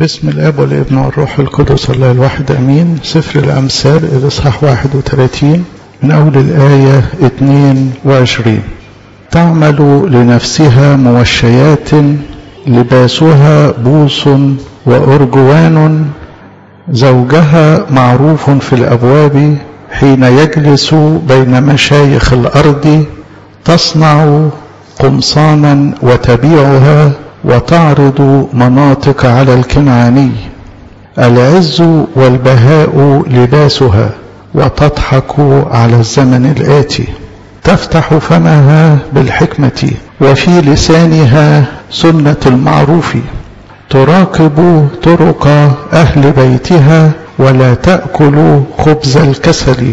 باسم الاب والابن والروح القدس الله الواحد امين سفر الامثال الاصحاح 31 من اول الايه 22 تعمل لنفسها موشيات لباسها بوس وارجوان زوجها معروف في الابواب حين يجلس بين مشايخ الارض تصنع قمصانا وتبيعها وتعرض مناطق على الكنعاني العز والبهاء لباسها وتضحك على الزمن الآتي تفتح فمها بالحكمة وفي لسانها سنة المعروف تراقب طرق أهل بيتها ولا تأكل خبز الكسل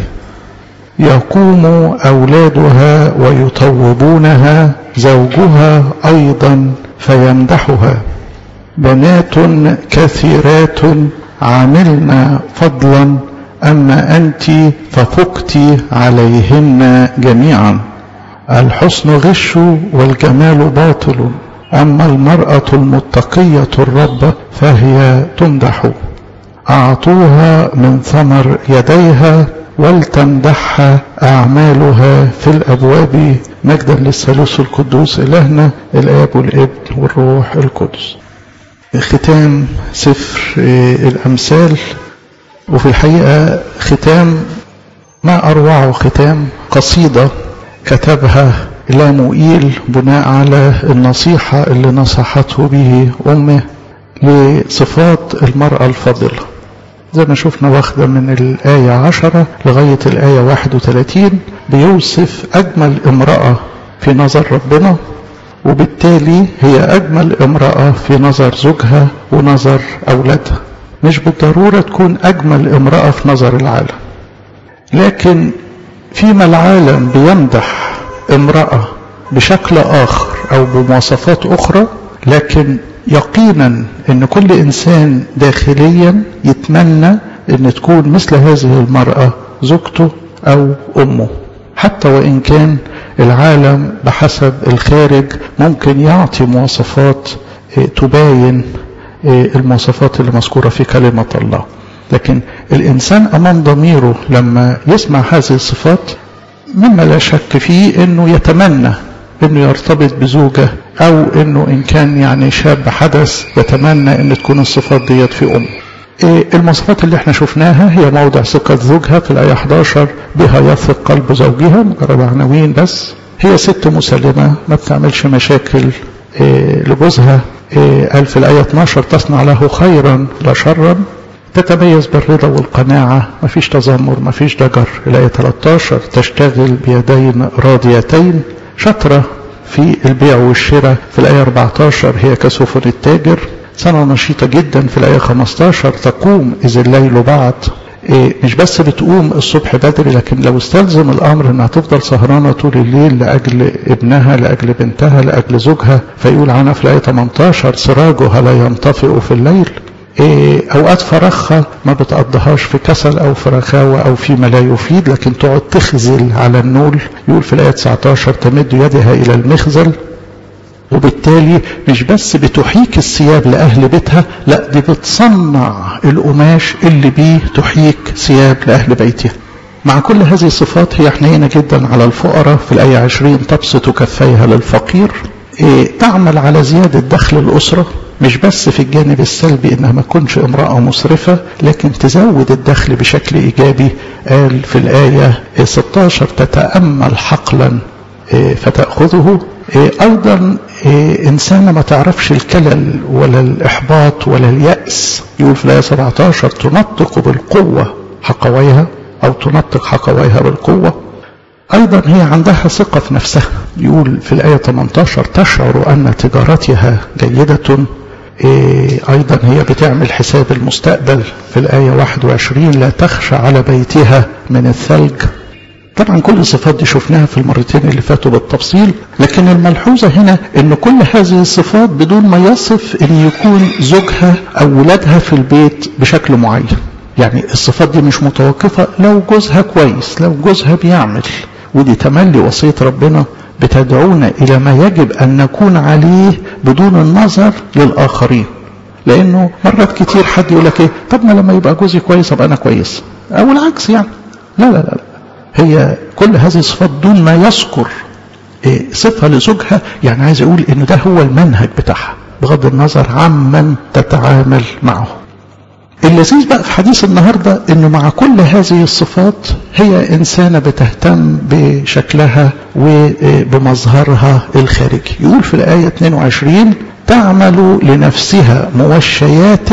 يقوم أولادها ويطوبونها زوجها أيضا فيمدحها بنات كثيرات عملن فضلا أما أنت ففقت عليهن جميعا الحسن غش والجمال باطل أما المرأة المتقية الرب فهي تمدح أعطوها من ثمر يديها ولتمدحها أعمالها في الأبواب مجدا للثالوث القدوس إلهنا الآب والابن والروح القدس ختام سفر الأمثال وفي الحقيقة ختام ما أروعه ختام قصيدة كتبها لاموئيل بناء على النصيحة اللي نصحته به أمه لصفات المرأة الفاضلة زي ما شفنا واخدة من الآية عشرة لغاية الآية واحد وثلاثين بيوصف أجمل امرأة في نظر ربنا وبالتالي هي أجمل امرأة في نظر زوجها ونظر أولادها مش بالضرورة تكون أجمل امرأة في نظر العالم لكن فيما العالم بيمدح امرأة بشكل آخر أو بمواصفات أخرى لكن يقينا ان كل انسان داخليا يتمنى ان تكون مثل هذه المرأة زوجته او امه حتى وان كان العالم بحسب الخارج ممكن يعطي مواصفات تباين المواصفات اللي مذكورة في كلمة الله لكن الانسان امام ضميره لما يسمع هذه الصفات مما لا شك فيه انه يتمنى انه يرتبط بزوجة او انه ان كان يعني شاب حدث يتمنى ان تكون الصفات ديت في امه إيه المواصفات اللي احنا شفناها هي موضع ثقة زوجها في الآية 11 بها يثق قلب زوجها مجرد عناوين بس هي ست مسلمة ما بتعملش مشاكل إيه لجوزها إيه قال في الآية 12 تصنع له خيرا لا شرا تتميز بالرضا والقناعة ما فيش تذمر ما فيش ضجر الآية 13 تشتغل بيدين راضيتين شطرة في البيع والشراء في الآية 14 هي كسفن التاجر سنة نشيطة جدا في الآية 15 تقوم إذ الليل بعد إيه مش بس بتقوم الصبح بدري لكن لو استلزم الأمر إنها تفضل سهرانة طول الليل لأجل ابنها لأجل بنتها لأجل زوجها فيقول عنها في الآية 18 سراجها لا ينطفئ في الليل إيه أوقات فراغها ما بتقضيهاش في كسل أو في رخاوة أو فيما لا يفيد لكن تقعد تخزل على النول يقول في الآية 19 تمد يدها إلى المخزل وبالتالي مش بس بتحيك الثياب لأهل بيتها لا دي بتصنع القماش اللي بيه تحيك ثياب لأهل بيتها مع كل هذه الصفات هي حنينة جدا على الفقراء في الآية 20 تبسط كفيها للفقير إيه تعمل على زيادة دخل الأسرة مش بس في الجانب السلبي انها ما تكونش امرأة مسرفة لكن تزود الدخل بشكل ايجابي قال في الآية 16 تتأمل حقلا فتأخذه ايضا انسانة ما تعرفش الكلل ولا الاحباط ولا اليأس يقول في الآية 17 تنطق بالقوة حقويها او تنطق حقويها بالقوة ايضا هي عندها ثقة في نفسها يقول في الآية 18 تشعر ان تجارتها جيدة أيضا هي بتعمل حساب المستقبل في الآية 21 لا تخشى على بيتها من الثلج طبعا كل الصفات دي شفناها في المرتين اللي فاتوا بالتفصيل لكن الملحوظة هنا ان كل هذه الصفات بدون ما يصف ان يكون زوجها او ولادها في البيت بشكل معين يعني الصفات دي مش متوقفة لو جوزها كويس لو جوزها بيعمل ودي تملي وصية ربنا بتدعونا إلى ما يجب أن نكون عليه بدون النظر للآخرين لانه مرات كتير حد يقول لك ايه طب ما لما يبقى جوزي كويس ابقى انا كويس او العكس يعني لا لا لا هي كل هذه الصفات دون ما يذكر إيه صفة لزوجها يعني عايز يقول انه ده هو المنهج بتاعها بغض النظر عمن تتعامل معه اللذيذ بقى في حديث النهاردة انه مع كل هذه الصفات هي انسانة بتهتم بشكلها وبمظهرها الخارجي يقول في الآية 22 تعمل لنفسها موشيات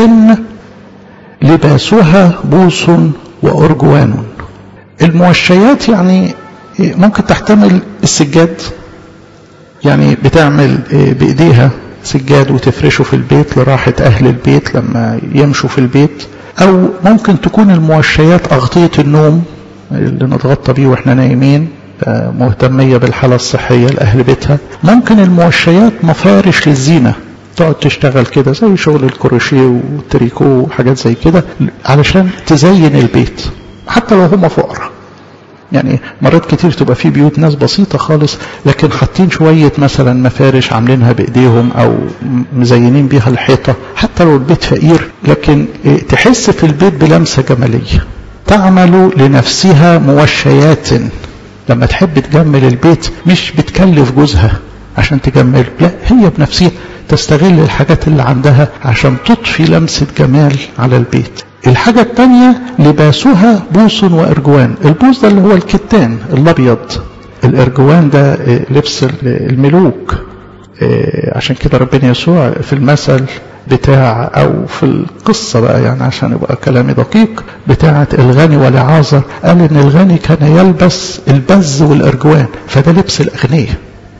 لباسها بوس وأرجوان الموشيات يعني ممكن تحتمل السجاد يعني بتعمل بإيديها سجاد وتفرشه في البيت لراحة أهل البيت لما يمشوا في البيت أو ممكن تكون الموشيات أغطية النوم اللي نتغطى بيه وإحنا نايمين مهتمية بالحالة الصحية لأهل بيتها ممكن الموشيات مفارش للزينة تقعد تشتغل كده زي شغل الكروشيه والتريكو وحاجات زي كده علشان تزين البيت حتى لو هم فقراء يعني مرات كتير تبقى في بيوت ناس بسيطة خالص لكن حاطين شوية مثلا مفارش عاملينها بإيديهم أو مزينين بيها الحيطة حتى لو البيت فقير لكن تحس في البيت بلمسة جمالية تعمل لنفسها موشيات لما تحب تجمل البيت مش بتكلف جوزها عشان تجمله لا هي بنفسها تستغل الحاجات اللي عندها عشان تضفي لمسة جمال على البيت الحاجة الثانية لباسها بوس وإرجوان البوس ده اللي هو الكتان الأبيض الإرجوان ده لبس الملوك عشان كده ربنا يسوع في المثل بتاع أو في القصة بقى يعني عشان يبقى كلامي دقيق بتاعة الغني والعازر قال إن الغني كان يلبس البز والإرجوان فده لبس الأغنياء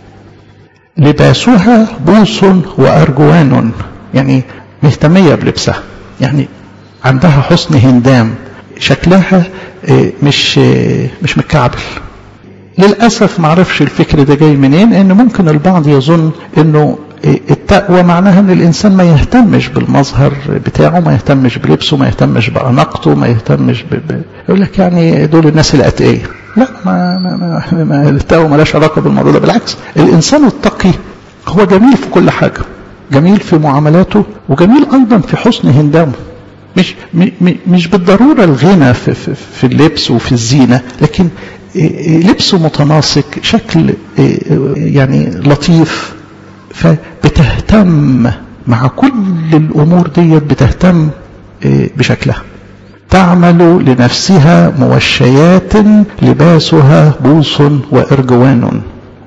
لباسها بوس وأرجوان يعني مهتمية بلبسها يعني عندها حسن هندام شكلها مش مش متكعبل للأسف معرفش الفكر ده جاي منين ان ممكن البعض يظن انه التقوى معناها ان الانسان ما يهتمش بالمظهر بتاعه ما يهتمش بلبسه ما يهتمش باناقته ما يهتمش ب... ب... يقول لك يعني دول الناس الاتقيه لا ما ما ما, ما التقوى مالهاش علاقه بالموضوع ده بالعكس الانسان التقي هو جميل في كل حاجه جميل في معاملاته وجميل ايضا في حسن هندامه مش مش بالضروره الغنى في, في, في اللبس وفي الزينه لكن لبسه متناسق شكل يعني لطيف فبتهتم مع كل الامور ديت بتهتم بشكلها تعمل لنفسها موشيات لباسها بوس وارجوان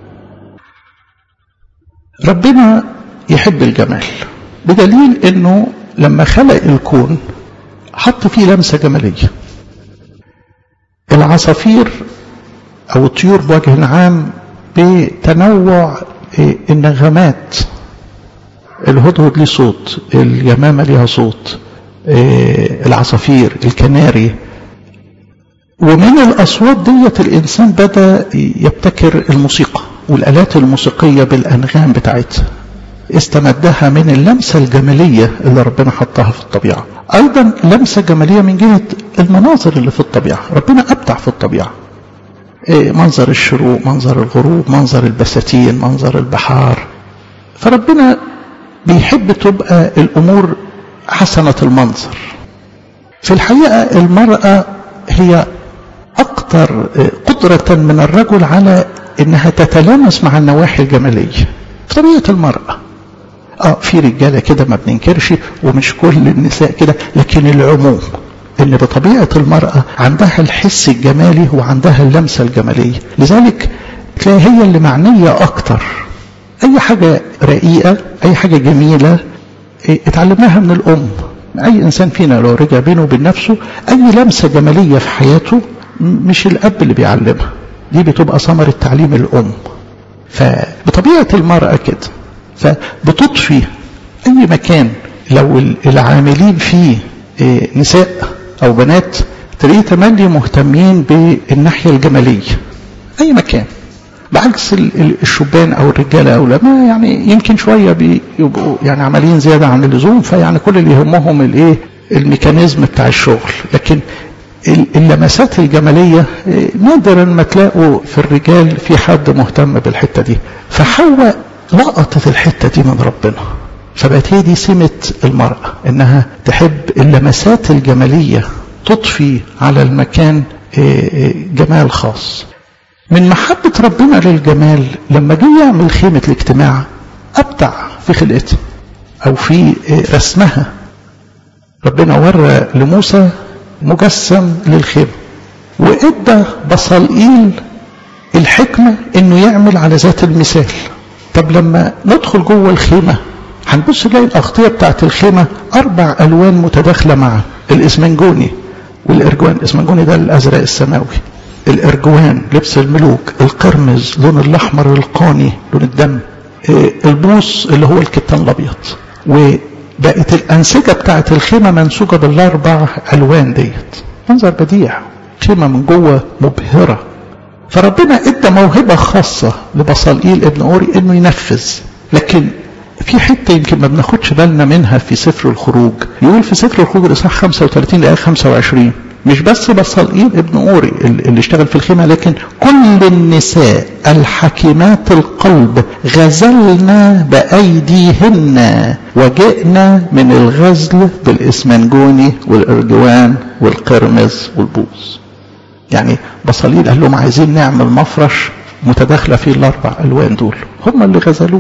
ربنا يحب الجمال بدليل انه لما خلق الكون حط فيه لمسه جماليه العصافير او الطيور بوجه عام بتنوع النغمات الهدهد ليه صوت اليمامة ليها صوت العصافير الكناري ومن الأصوات ديت الإنسان بدأ يبتكر الموسيقى والآلات الموسيقية بالأنغام بتاعتها استمدها من اللمسة الجمالية اللي ربنا حطها في الطبيعة أيضا لمسة جمالية من جهة المناظر اللي في الطبيعة ربنا أبدع في الطبيعة منظر الشروق منظر الغروب منظر البساتين منظر البحار فربنا بيحب تبقى الأمور حسنة المنظر في الحقيقة المرأة هي أكثر قدرة من الرجل على أنها تتلامس مع النواحي الجمالية في طبيعة المرأة اه في رجاله كده ما بننكرش ومش كل النساء كده لكن العموم ان بطبيعه المراه عندها الحس الجمالي وعندها اللمسه الجماليه لذلك تلاقي هي اللي معنيه اكتر اي حاجه رقيقه اي حاجه جميله اتعلمناها من الام اي انسان فينا لو رجع بينه وبين نفسه اي لمسه جماليه في حياته مش الاب اللي بيعلمها دي بتبقى ثمره تعليم الام فبطبيعه المراه كده فبتضفي اي مكان لو العاملين فيه نساء او بنات تلاقيه تملي مهتمين بالناحيه الجماليه اي مكان بعكس الشبان او الرجاله او لا ما يعني يمكن شويه بيبقوا يعني عمالين زياده عن اللزوم فيعني كل اللي يهمهم الايه الميكانيزم بتاع الشغل لكن اللمسات الجماليه نادرا ما تلاقوا في الرجال في حد مهتم بالحته دي فحواء لقطت الحته دي من ربنا فبقت هي دي سمة المرأة إنها تحب اللمسات الجمالية تضفي على المكان جمال خاص من محبة ربنا للجمال لما جه يعمل خيمة الاجتماع أبدع في خلقتها أو في رسمها ربنا ورى لموسى مجسم للخيمة وإدى بصلئيل الحكمة إنه يعمل على ذات المثال طب لما ندخل جوه الخيمة هنبص نلاقي الأغطية بتاعت الخيمة أربع ألوان متداخلة مع الإسمنجوني والإرجوان الإسمنجوني ده الأزرق السماوي الإرجوان لبس الملوك القرمز لون الأحمر القاني لون الدم البوص اللي هو الكتان الأبيض وبقت الأنسجة بتاعت الخيمة منسوجة بالأربع ألوان ديت منظر بديع خيمة من جوه مبهرة فربنا ادى موهبة خاصة لبصالئيل ابن أوري انه ينفذ لكن في حتة يمكن ما بناخدش بالنا منها في سفر الخروج يقول في سفر الخروج الإصحاح 35 لآية 25 مش بس بصالئيل ابن أوري اللي اشتغل في الخيمة لكن كل النساء الحكيمات القلب غزلنا بأيديهن وجئنا من الغزل بالإسمنجوني والإرجوان والقرمز والبوز يعني بصاليل قال لهم عايزين نعمل مفرش متداخلة فيه الأربع ألوان دول هم اللي غزلوه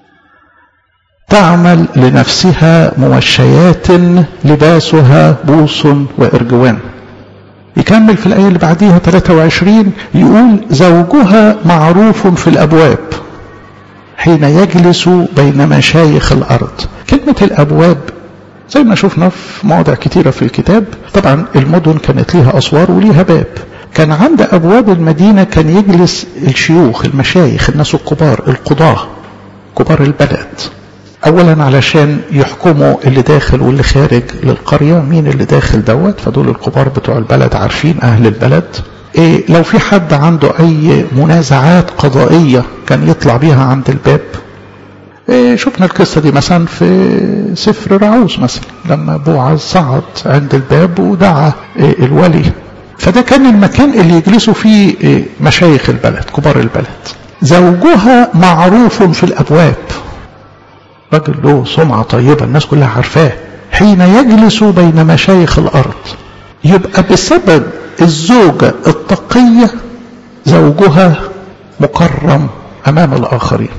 تعمل لنفسها موشيات لباسها بوص وإرجوان يكمل في الآية اللي بعديها 23 يقول زوجها معروف في الأبواب حين يجلس بين مشايخ الأرض كلمة الأبواب زي ما شفنا في مواضع كتيرة في الكتاب طبعا المدن كانت ليها أسوار وليها باب كان عند أبواب المدينة كان يجلس الشيوخ المشايخ الناس الكبار القضاة كبار البلد أولا علشان يحكموا اللي داخل واللي خارج للقرية مين اللي داخل دوت فدول الكبار بتوع البلد عارفين أهل البلد إيه لو في حد عنده أي منازعات قضائية كان يطلع بيها عند الباب إيه شفنا القصة دي مثلا في سفر رعوز مثلا لما بوعز صعد عند الباب ودعا إيه الولي فده كان المكان اللي يجلسوا فيه إيه مشايخ البلد كبار البلد زوجها معروف في الأبواب راجل له سمعة طيبة الناس كلها عارفاه حين يجلس بين مشايخ الأرض يبقى بسبب الزوجة التقية زوجها مكرم أمام الآخرين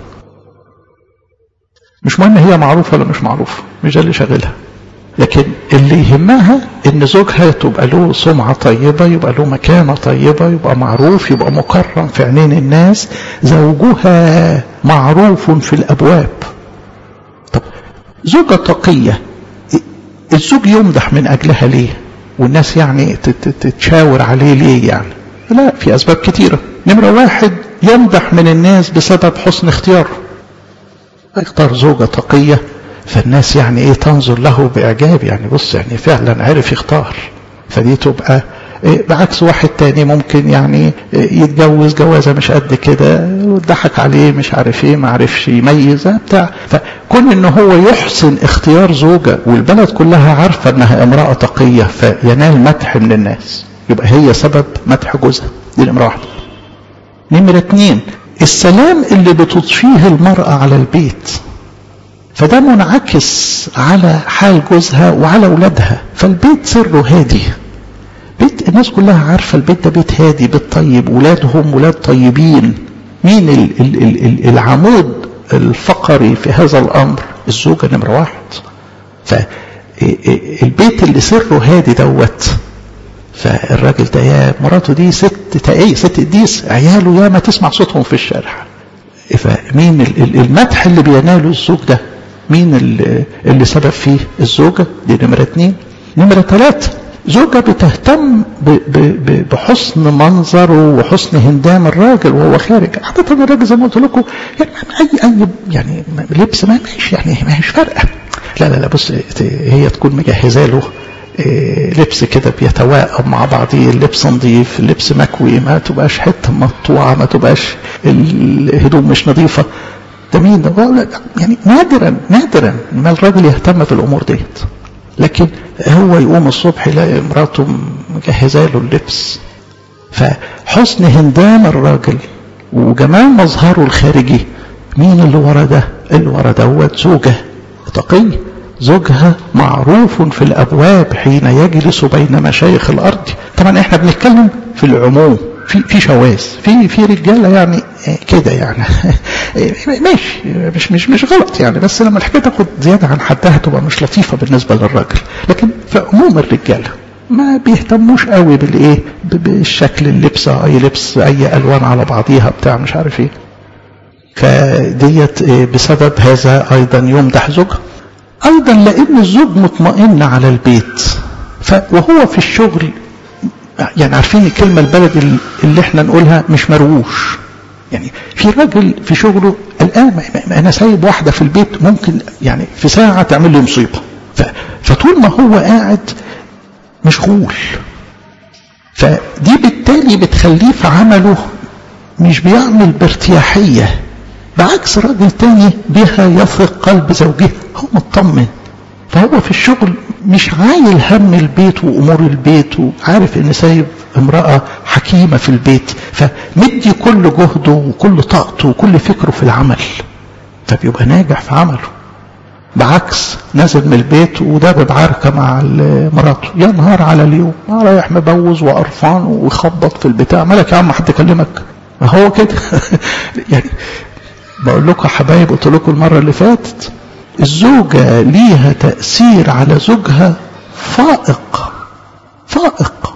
مش مهم هي معروفة ولا مش معروفة مش ده اللي شاغلها لكن اللي يهمها ان زوجها تبقى له سمعة طيبة يبقى له مكانة طيبة يبقى معروف يبقى مكرم في عينين الناس زوجها معروف في الأبواب طب زوجة تقية الزوج يمدح من أجلها ليه والناس يعني تتشاور عليه ليه يعني لا في أسباب كتيرة نمرة واحد يمدح من الناس بسبب حسن اختياره اختار زوجة تقية فالناس يعني ايه تنظر له باعجاب يعني بص يعني فعلا عرف يختار فدي تبقى إيه بعكس واحد تاني ممكن يعني إيه يتجوز جوازة مش قد كده وضحك عليه مش عارف ايه ما عرفش يميز بتاع فكون ان هو يحسن اختيار زوجة والبلد كلها عارفة انها امرأة تقية فينال مدح من الناس يبقى هي سبب مدح جوزها دي نمرة واحدة نمرة اتنين السلام اللي بتضفيه المرأة على البيت فده منعكس على حال جوزها وعلى أولادها فالبيت سره هادي بيت الناس كلها عارفة البيت ده بيت هادي بيت طيب ولادهم ولاد طيبين مين ال ال ال العمود الفقري في هذا الأمر الزوجة نمرة واحد فالبيت اللي سره هادي دوت فالراجل ده يا مراته دي ست تقية ست قديس عياله يا ما تسمع صوتهم في الشارع فمين المدح اللي بيناله الزوج ده مين اللي, اللي سبب فيه الزوجة دي نمرة اتنين نمرة ثلاثة زوجة بتهتم ب ب بحسن منظره وحسن هندام الراجل وهو خارج عادة الراجل زي ما قلت لكم يعني اي اي يعني لبس ما مش يعني ما هيش فارقه لا لا لا بص هي تكون مجهزه له لبس كده بيتواءم مع بعضيه اللبس نظيف اللبس مكوي ما تبقاش حته مقطوعه ما تبقاش الهدوم مش نظيفه ده مين ده يعني نادرا نادرا ما الراجل يهتم بالامور ديت لكن هو يقوم الصبح يلاقي مراته مجهزه له اللبس فحسن هندام الراجل وجمال مظهره الخارجي مين اللي ورا ده اللي ورا دوت زوجه تقي زوجها معروف في الابواب حين يجلس بين مشايخ الارض طبعا احنا بنتكلم في العموم في في شواذ في في رجاله يعني كده يعني ماشي مش مش مش غلط يعني بس لما الحكايه تاخد زياده عن حدها تبقى مش لطيفه بالنسبه للراجل لكن في عموم الرجاله ما بيهتموش قوي بالايه بالشكل اللبسه اي لبس اي الوان على بعضيها بتاع مش عارف ايه فديت بسبب هذا ايضا يمدح زوجها ايضا لان الزوج مطمئن على البيت وهو في الشغل يعني عارفين الكلمة البلد اللي احنا نقولها مش مرووش يعني في راجل في شغله الآن أنا سايب واحدة في البيت ممكن يعني في ساعة تعمل لي مصيبة فطول ما هو قاعد مشغول فدي بالتالي بتخليه في عمله مش بيعمل بارتياحية بعكس راجل تاني بها يثق قلب زوجها هو مطمن فهو في الشغل مش عايل هم البيت وامور البيت وعارف ان سايب امراه حكيمه في البيت فمدي كل جهده وكل طاقته وكل فكره في العمل فبيبقى ناجح في عمله بعكس نازل من البيت ودابب عركه مع مراته يا نهار على اليوم رايح مبوز وقرفان ويخبط في البتاع مالك يا عم حد كلمك ما هو كده يعني بقول لكم يا حبايب قلت لكم المره اللي فاتت الزوجة ليها تأثير على زوجها فائق فائق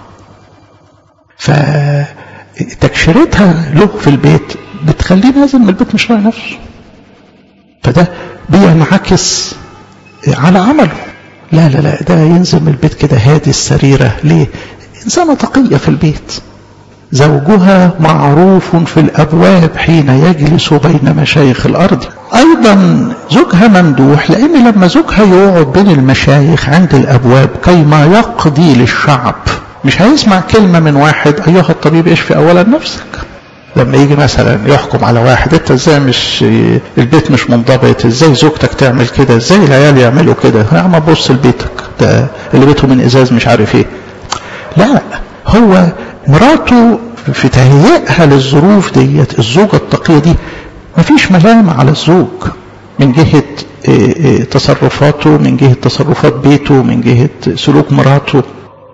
فتكشيرتها له في البيت بتخليه نازل من البيت مش طايق نفسه فده بينعكس على عمله لا لا لا ده ينزل من البيت كده هادي السريرة ليه إنسانة تقية في البيت زوجها معروف في الأبواب حين يجلس بين مشايخ الأرض أيضا زوجها ممدوح لأن لما زوجها يقعد بين المشايخ عند الأبواب كيما يقضي للشعب مش هيسمع كلمة من واحد أيها الطبيب اشفي أولا نفسك لما يجي مثلا يحكم على واحد انت ازاي مش البيت مش منضبط ازاي زوجتك تعمل كده ازاي العيال يعملوا كده يا عم بص لبيتك ده اللي بيته من ازاز مش عارف ايه لا هو مراته في تهيئها للظروف ديت الزوجة التقية دي مفيش ملام على الزوج من جهة تصرفاته من جهة تصرفات بيته من جهة سلوك مراته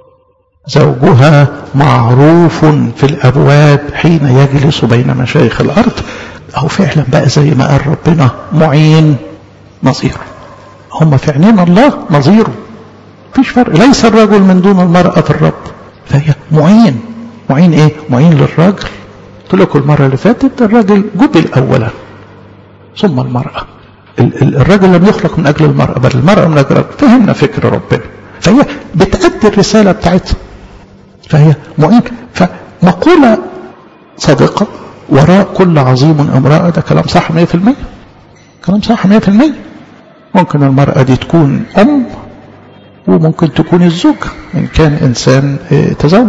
زوجها معروف في الأبواب حين يجلس بين مشايخ الأرض أو فعلا بقى زي ما قال ربنا معين نظيره هم في عينين الله نظيره مفيش فرق ليس الرجل من دون المرأة في الرب فهي معين معين ايه معين للراجل قلت لكم المره اللي فاتت الراجل جبل اولا ثم المراه الراجل لم يخلق من اجل المراه بل المراه من اجل الرجل فهمنا فكر ربنا فهي بتأدي الرساله بتاعتها فهي معين فمقوله صادقه وراء كل عظيم امراه ده كلام صح 100% كلام صح 100% ممكن المراه دي تكون ام وممكن تكون الزوج ان كان انسان تزوج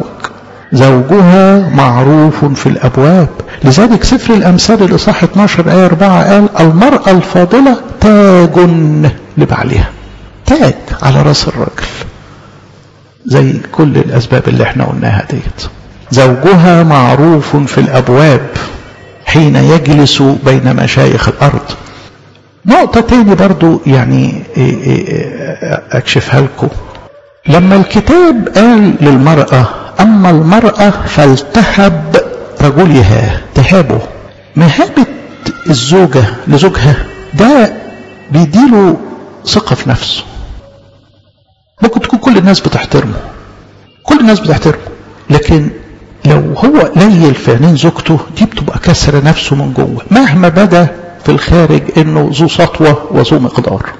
زوجها معروف في الأبواب لذلك سفر الأمثال الإصحاح 12 آية 4 قال المرأة الفاضلة تاج لبعلها تاج على رأس الراجل زي كل الأسباب اللي احنا قلناها ديت زوجها معروف في الأبواب حين يجلس بين مشايخ الأرض نقطة تاني برضو يعني أكشفها لكم لما الكتاب قال للمرأة أما المرأة فلتهب رجلها تهابه مهابة الزوجة لزوجها ده بيديله ثقة في نفسه ممكن تكون كل الناس بتحترمه كل الناس بتحترمه لكن لو هو ليل في عينين زوجته دي بتبقى كسر نفسه من جوه مهما بدا في الخارج انه ذو سطوة وذو مقدار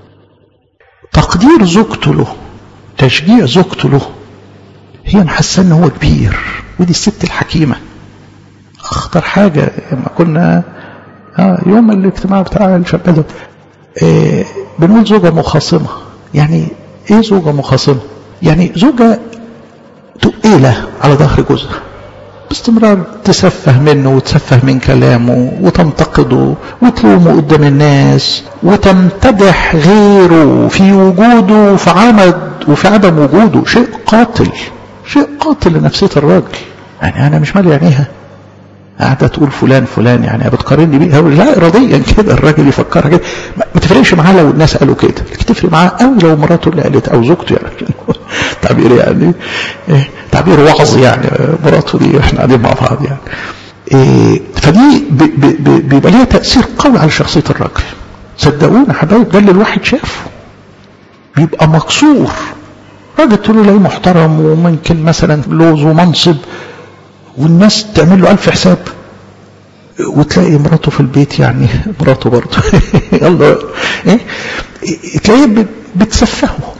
تقدير زوجته له تشجيع زوجته له هي محسه ان هو كبير ودي الست الحكيمه اخطر حاجه لما كنا آه يوم الاجتماع بتاع الشباب ده آه بنقول زوجه مخاصمه يعني ايه زوجه مخاصمه يعني زوجه تقيله على ظهر جوزها باستمرار تسفه منه وتسفه من كلامه وتنتقده وتلومه قدام الناس وتمتدح غيره في وجوده وفي عمد وفي عدم وجوده شيء قاتل شيء قاتل لنفسية الراجل يعني أنا مش مالي عينيها قاعده تقول فلان فلان يعني بتقارني بيه لا اراديا كده الراجل يفكرها كده ما تفرقش معاه لو الناس قالوا كده لكن تفرق معاه قوي لو مراته اللي قالت او زوجته يعني تعبير يعني إيه تعبير وعظ يعني مراته دي احنا قاعدين مع بعض يعني إيه فدي بيبقى ليها تاثير قوي على شخصيه الراجل صدقونا حبايب ده اللي الواحد شافه بيبقى مكسور راجل تقول له لا محترم وممكن مثلا لوز ومنصب والناس تعمل له ألف حساب وتلاقي مراته في البيت يعني مراته برضه يلا ايه تلاقيه بتسفهه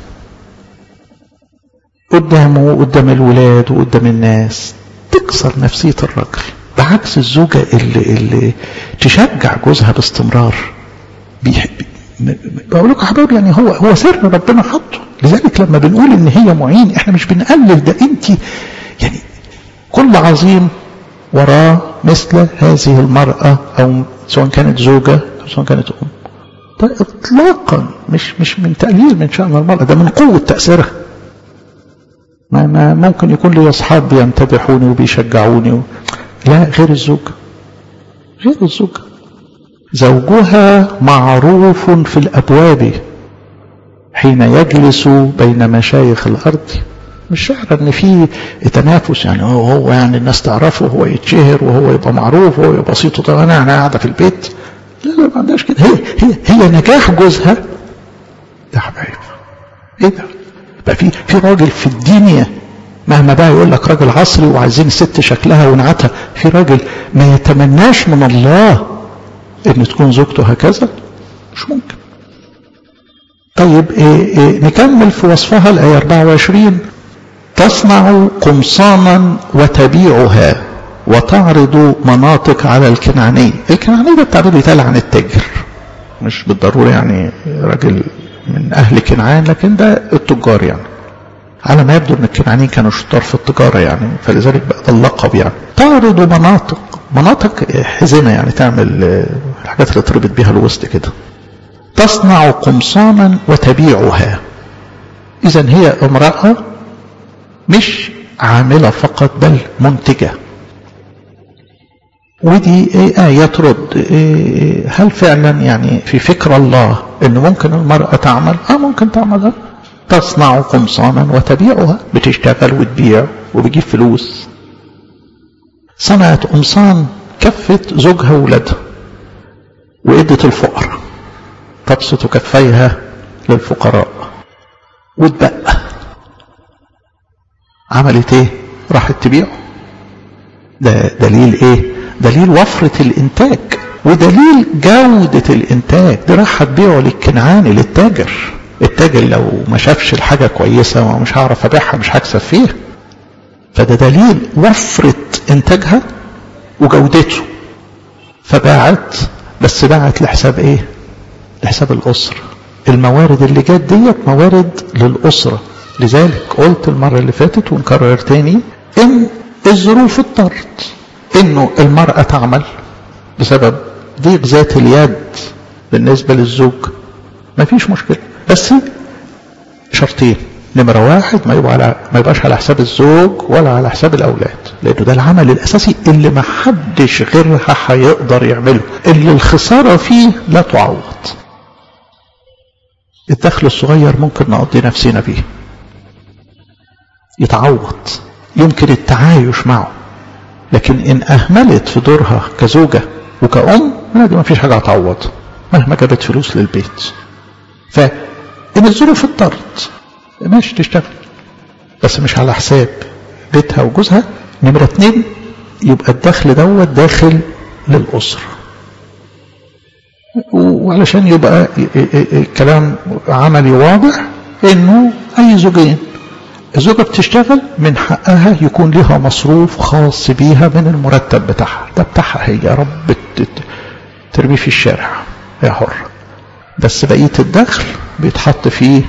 قدامه وقدام الولاد وقدام الناس تكسر نفسية الراجل بعكس الزوجة اللي, اللي تشجع جوزها باستمرار بيحب بقول لكم حبايبي يعني هو هو سر ربنا حطه لذلك لما بنقول ان هي معين احنا مش بنقلل ده انت يعني كل عظيم وراه مثل هذه المرأة أو سواء كانت زوجة أو سواء كانت أم ده إطلاقا مش مش من تقليل من شأن المرأة ده من قوة تأثيرها ما, ما ممكن يكون لي أصحاب بيمتدحوني وبيشجعوني و... لا غير الزوجة غير الزوجة زوجها معروف في الأبواب حين يجلس بين مشايخ الأرض مش شعر ان في تنافس يعني هو هو يعني الناس تعرفه وهو يتشهر وهو يبقى معروف وهو يبقى صيته طبعا انا قاعده في البيت لا لا ما عندهاش كده هي هي هي نجاح جوزها ده حبايب ايه ده؟ بقى في في راجل في الدنيا مهما بقى يقول لك راجل عصري وعايزين الست شكلها ونعتها في راجل ما يتمناش من الله ان تكون زوجته هكذا مش ممكن طيب إيه إيه نكمل في وصفها الآية 24 تصنع قمصانا وتبيعها وتعرض مناطق على الكنعاني الكنعاني ده التعبير بيتقال عن التاجر مش بالضرورة يعني راجل من أهل كنعان لكن ده التجار يعني على ما يبدو ان الكنعانيين كانوا شطار في التجارة يعني فلذلك بقى ده اللقب يعني تعرض مناطق مناطق حزمة يعني تعمل الحاجات اللي تربط بيها الوسط كده تصنع قمصانا وتبيعها إذا هي امرأة مش عاملة فقط بل منتجة ودي آية ترد هل فعلا يعني في فكر الله أن ممكن المرأة تعمل؟ آه ممكن تعمل تصنع قمصانا وتبيعها بتشتغل وتبيع وبتجيب فلوس صنعت قمصان كفت زوجها وولادها وادت الفقراء تبسط كفيها للفقراء وتبقى عملت ايه راحت تبيعه ده دليل ايه دليل وفرة الانتاج ودليل جودة الانتاج دي راح تبيعه للكنعاني للتاجر التاجر لو ما شافش الحاجة كويسة ومش هعرف ابيعها مش هكسب فيها فده دليل وفرة انتاجها وجودته فباعت بس باعت لحساب ايه لحساب الاسرة الموارد اللي جت ديت موارد للاسرة لذلك قلت المرة اللي فاتت ونكرر تاني ان الظروف اضطرت انه المرأة تعمل بسبب ضيق ذات اليد بالنسبة للزوج ما فيش مشكلة بس شرطين نمرة واحد ما يبقى على ما يبقاش على حساب الزوج ولا على حساب الأولاد لأنه ده العمل الأساسي اللي ما حدش غيرها هيقدر يعمله اللي الخسارة فيه لا تعوض الدخل الصغير ممكن نقضي نفسنا بيه يتعوض يمكن التعايش معه لكن إن أهملت في دورها كزوجة وكأم لا دي ما فيش حاجة هتعوض مهما جابت فلوس للبيت فإن الظروف اضطرت ماشي تشتغل بس مش على حساب بيتها وجوزها نمرة اتنين يبقى الدخل دوت داخل للأسرة وعلشان يبقى الكلام عملي واضح انه اي زوجين الزوجة بتشتغل من حقها يكون لها مصروف خاص بيها من المرتب بتاعها ده بتاعها هي يا رب ترميه في الشارع هي حر بس بقية الدخل بيتحط فيه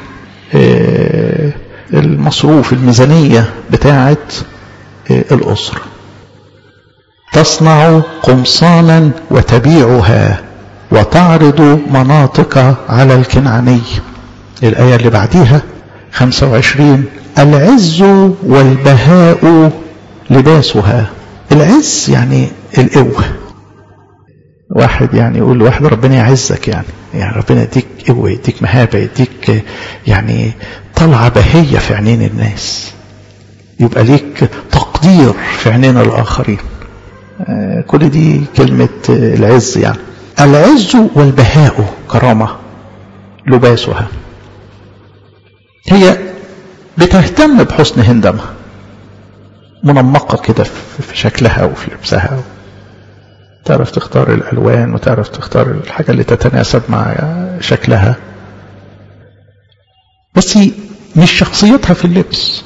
المصروف الميزانية بتاعة الأسرة تصنع قمصانا وتبيعها وتعرض مناطق على الكنعاني الآية اللي بعديها 25 العز والبهاء لباسها العز يعني القوة واحد يعني يقول لواحد ربنا يعزك يعني يعني ربنا يديك قوة يديك مهابة يديك يعني طلعة بهية في عينين الناس يبقى ليك تقدير في عينين الآخرين آه كل دي كلمة العز يعني العز والبهاء كرامة لباسها هي بتهتم بحسن هندمها منمقة كده في شكلها وفي لبسها تعرف تختار الألوان وتعرف تختار الحاجة اللي تتناسب مع شكلها بس مش شخصيتها في اللبس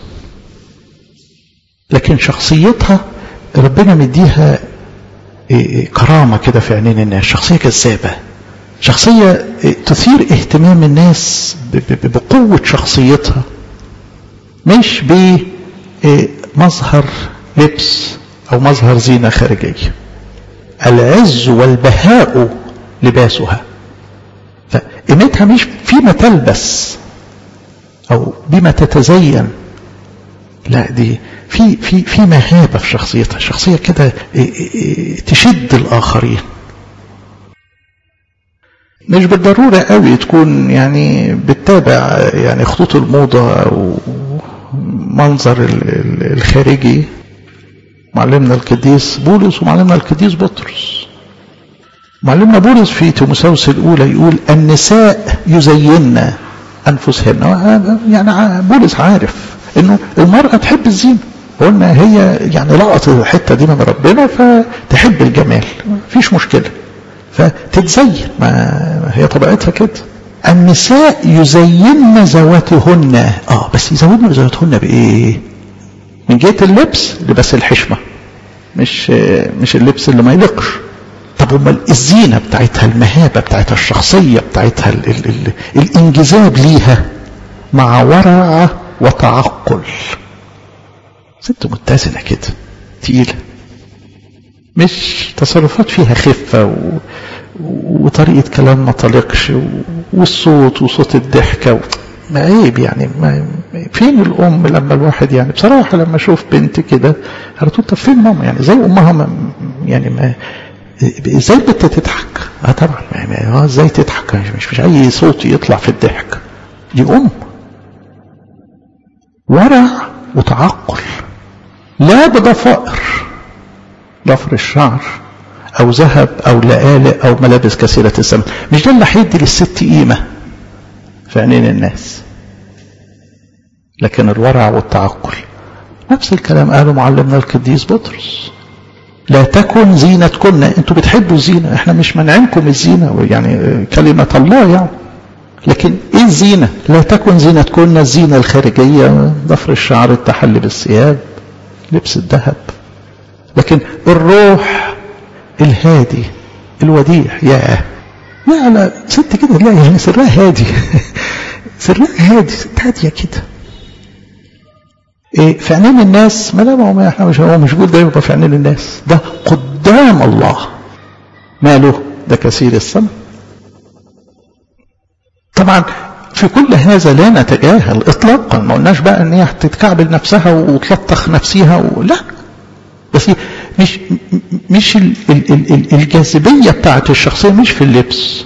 لكن شخصيتها ربنا مديها كرامة كده في عينين الناس شخصية جذابة شخصية تثير اهتمام الناس بقوة شخصيتها مش بمظهر لبس أو مظهر زينة خارجية العز والبهاء لباسها فقيمتها مش فيما تلبس أو بما تتزين لا دي في في في مهابة في شخصيتها شخصية كده تشد الآخرين مش بالضرورة قوي تكون يعني بتتابع يعني خطوط الموضة أو منظر الخارجي معلمنا القديس بولس ومعلمنا القديس بطرس معلمنا بولس في تيموساوس الأولى يقول النساء يزين أنفسهن يعني بولس عارف إنه المرأة تحب الزينة قلنا هي يعني لقطت الحتة دي من ربنا فتحب الجمال مفيش مشكلة فتتزين ما هي طبيعتها كده النساء يزين ذواتهن اه بس يزودن ذواتهن بايه من جهه اللبس لباس الحشمه مش مش اللبس اللي ما يليقش طب امال الزينه بتاعتها المهابه بتاعتها الشخصيه بتاعتها ال ال ال الانجذاب ليها مع ورع وتعقل ست متزنه كده تقيله مش تصرفات فيها خفه و... وطريقة كلام ما طلقش والصوت وصوت الضحكة و... ما عيب يعني ما فين الأم لما الواحد يعني بصراحة لما أشوف بنت كده أنا طب فين ماما يعني زي أمها ما يعني ما ازاي البنت تضحك؟ اه طبعا اه ازاي تضحك مش مش اي صوت يطلع في الضحك دي ام ورع وتعقل لا بضفائر ضفر الشعر او ذهب او لآلئ او ملابس كثيرة الثمن مش ده اللي هيدي للست قيمة في عينين الناس لكن الورع والتعقل نفس الكلام قاله معلمنا القديس بطرس لا تكن زينتكن انتوا بتحبوا الزينة احنا مش منعنكم الزينة يعني كلمة الله يعني لكن ايه الزينة لا تكن زينتكن الزينة الخارجية ضفر الشعر التحلي بالثياب لبس الذهب لكن الروح الهادي الوديع يا يا لا ست كده لا يعني سرها هادي سرها هادي ست هاديه كده إيه في عينين الناس ما لا ما هو احنا مش هو مش بيقول ده يبقى في عينين الناس ده قدام الله ماله ده كثير الثمن طبعا في كل هذا لا نتجاهل اطلاقا ما قلناش بقى ان هي هتتكعبل نفسها وتلطخ نفسها لا بس مش مش الجاذبيه بتاعت الشخصيه مش في اللبس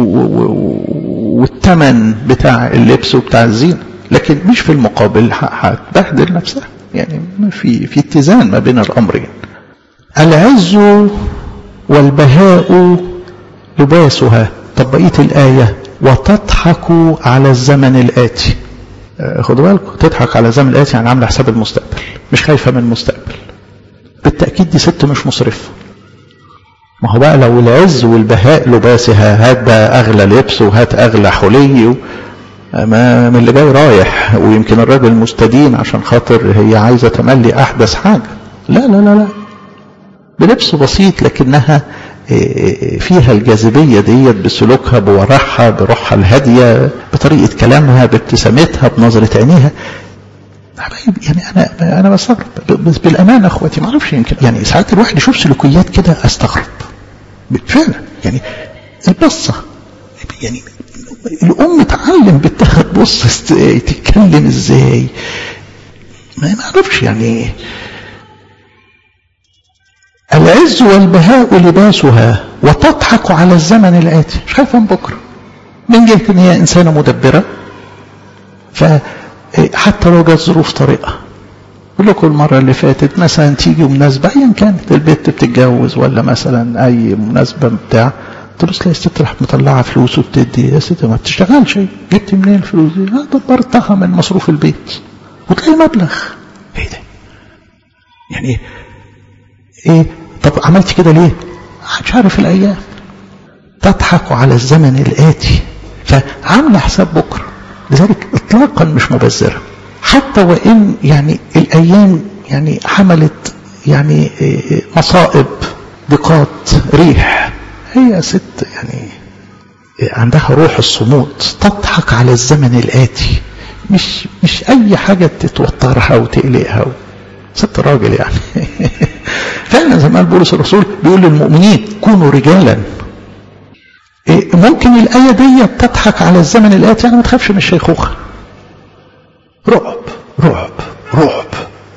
والثمن بتاع اللبس وبتاع الزينه لكن مش في المقابل هتبهدل نفسها يعني في في اتزان ما بين الامرين العز والبهاء لباسها طب بقيه الايه وتضحك على الزمن الاتي خدوا بالكم تضحك على الزمن الاتي يعني عامله حساب المستقبل مش خايفه من المستقبل بالتأكيد دي ست مش مصرفة ما هو بقى لو العز والبهاء لباسها هات بقى أغلى لبس وهات أغلى حلي ما من اللي جاي رايح ويمكن الراجل مستدين عشان خاطر هي عايزة تملي أحدث حاجة لا لا لا لا بلبس بسيط لكنها فيها الجاذبية ديت بسلوكها بورعها بروحها الهادية بطريقة كلامها بابتسامتها بنظرة عينيها حبايب يعني انا انا بستغرب بس بالامانه اخواتي ما اعرفش يمكن يعني ساعات الواحد يشوف سلوكيات كده استغرب فعلا يعني البصه يعني الام تعلم بنتها تبص ازاي تتكلم ازاي ما اعرفش يعني العز والبهاء لباسها وتضحك على الزمن الآتي مش خايفة من بكرة من جهة ان هي انسانة مدبرة فحتى لو جت ظروف طريقة بقول لكم المرة اللي فاتت مثلا تيجي مناسبة ايا كانت البنت بتتجوز ولا مثلا اي مناسبة بتاع تبص تلاقي الست راح مطلعة فلوس وبتدي يا ست ما بتشتغلش جبت منين الفلوس دي؟ دبرتها من مصروف البيت وتلاقي مبلغ ايه ده؟ يعني ايه؟ ايه طب عملت كده ليه؟ مش عارف الايام تضحك على الزمن الآتي فعاملة حساب بكرة لذلك إطلاقا مش مبذرة حتى وإن يعني الأيام يعني حملت يعني مصائب ضيقات ريح هي ست يعني عندها روح الصمود تضحك على الزمن الآتي مش مش أي حاجة تتوترها وتقلقها ست راجل يعني فعلا زي ما قال بولس الرسول بيقول للمؤمنين كونوا رجالا ممكن الآية دي تضحك على الزمن الآتي يعني ما تخافش من الشيخوخة رعب رعب رعب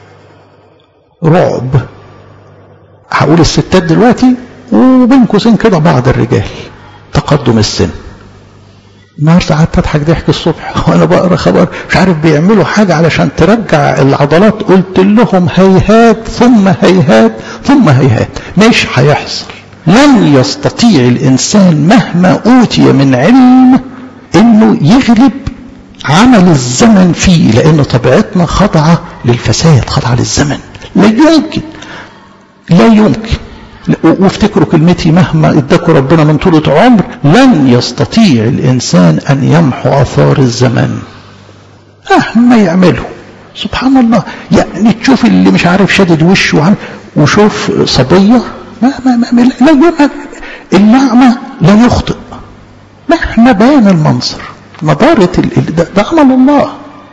رعب هقول الستات دلوقتي وبين قوسين كده بعض الرجال تقدم السن النهارده قعدت اضحك ضحك الصبح وانا بقرا خبر مش عارف بيعملوا حاجه علشان ترجع العضلات قلت لهم هيهات ثم هيهات ثم هيهات مش هيحصل لن يستطيع الإنسان مهما أوتي من علم أنه يغلب عمل الزمن فيه لأن طبيعتنا خاضعة للفساد خاضعة للزمن لا يمكن لا يمكن وافتكروا كلمتي مهما اداكوا ربنا من طولة عمر لن يستطيع الإنسان أن يمحو آثار الزمن مهما يعمله سبحان الله يعني تشوف اللي مش عارف شدد وشه وشوف صبية ما ما ما لا يمكن الأعمى لا يخطئ مهما بان المنظر نضارة ده, ده عمل الله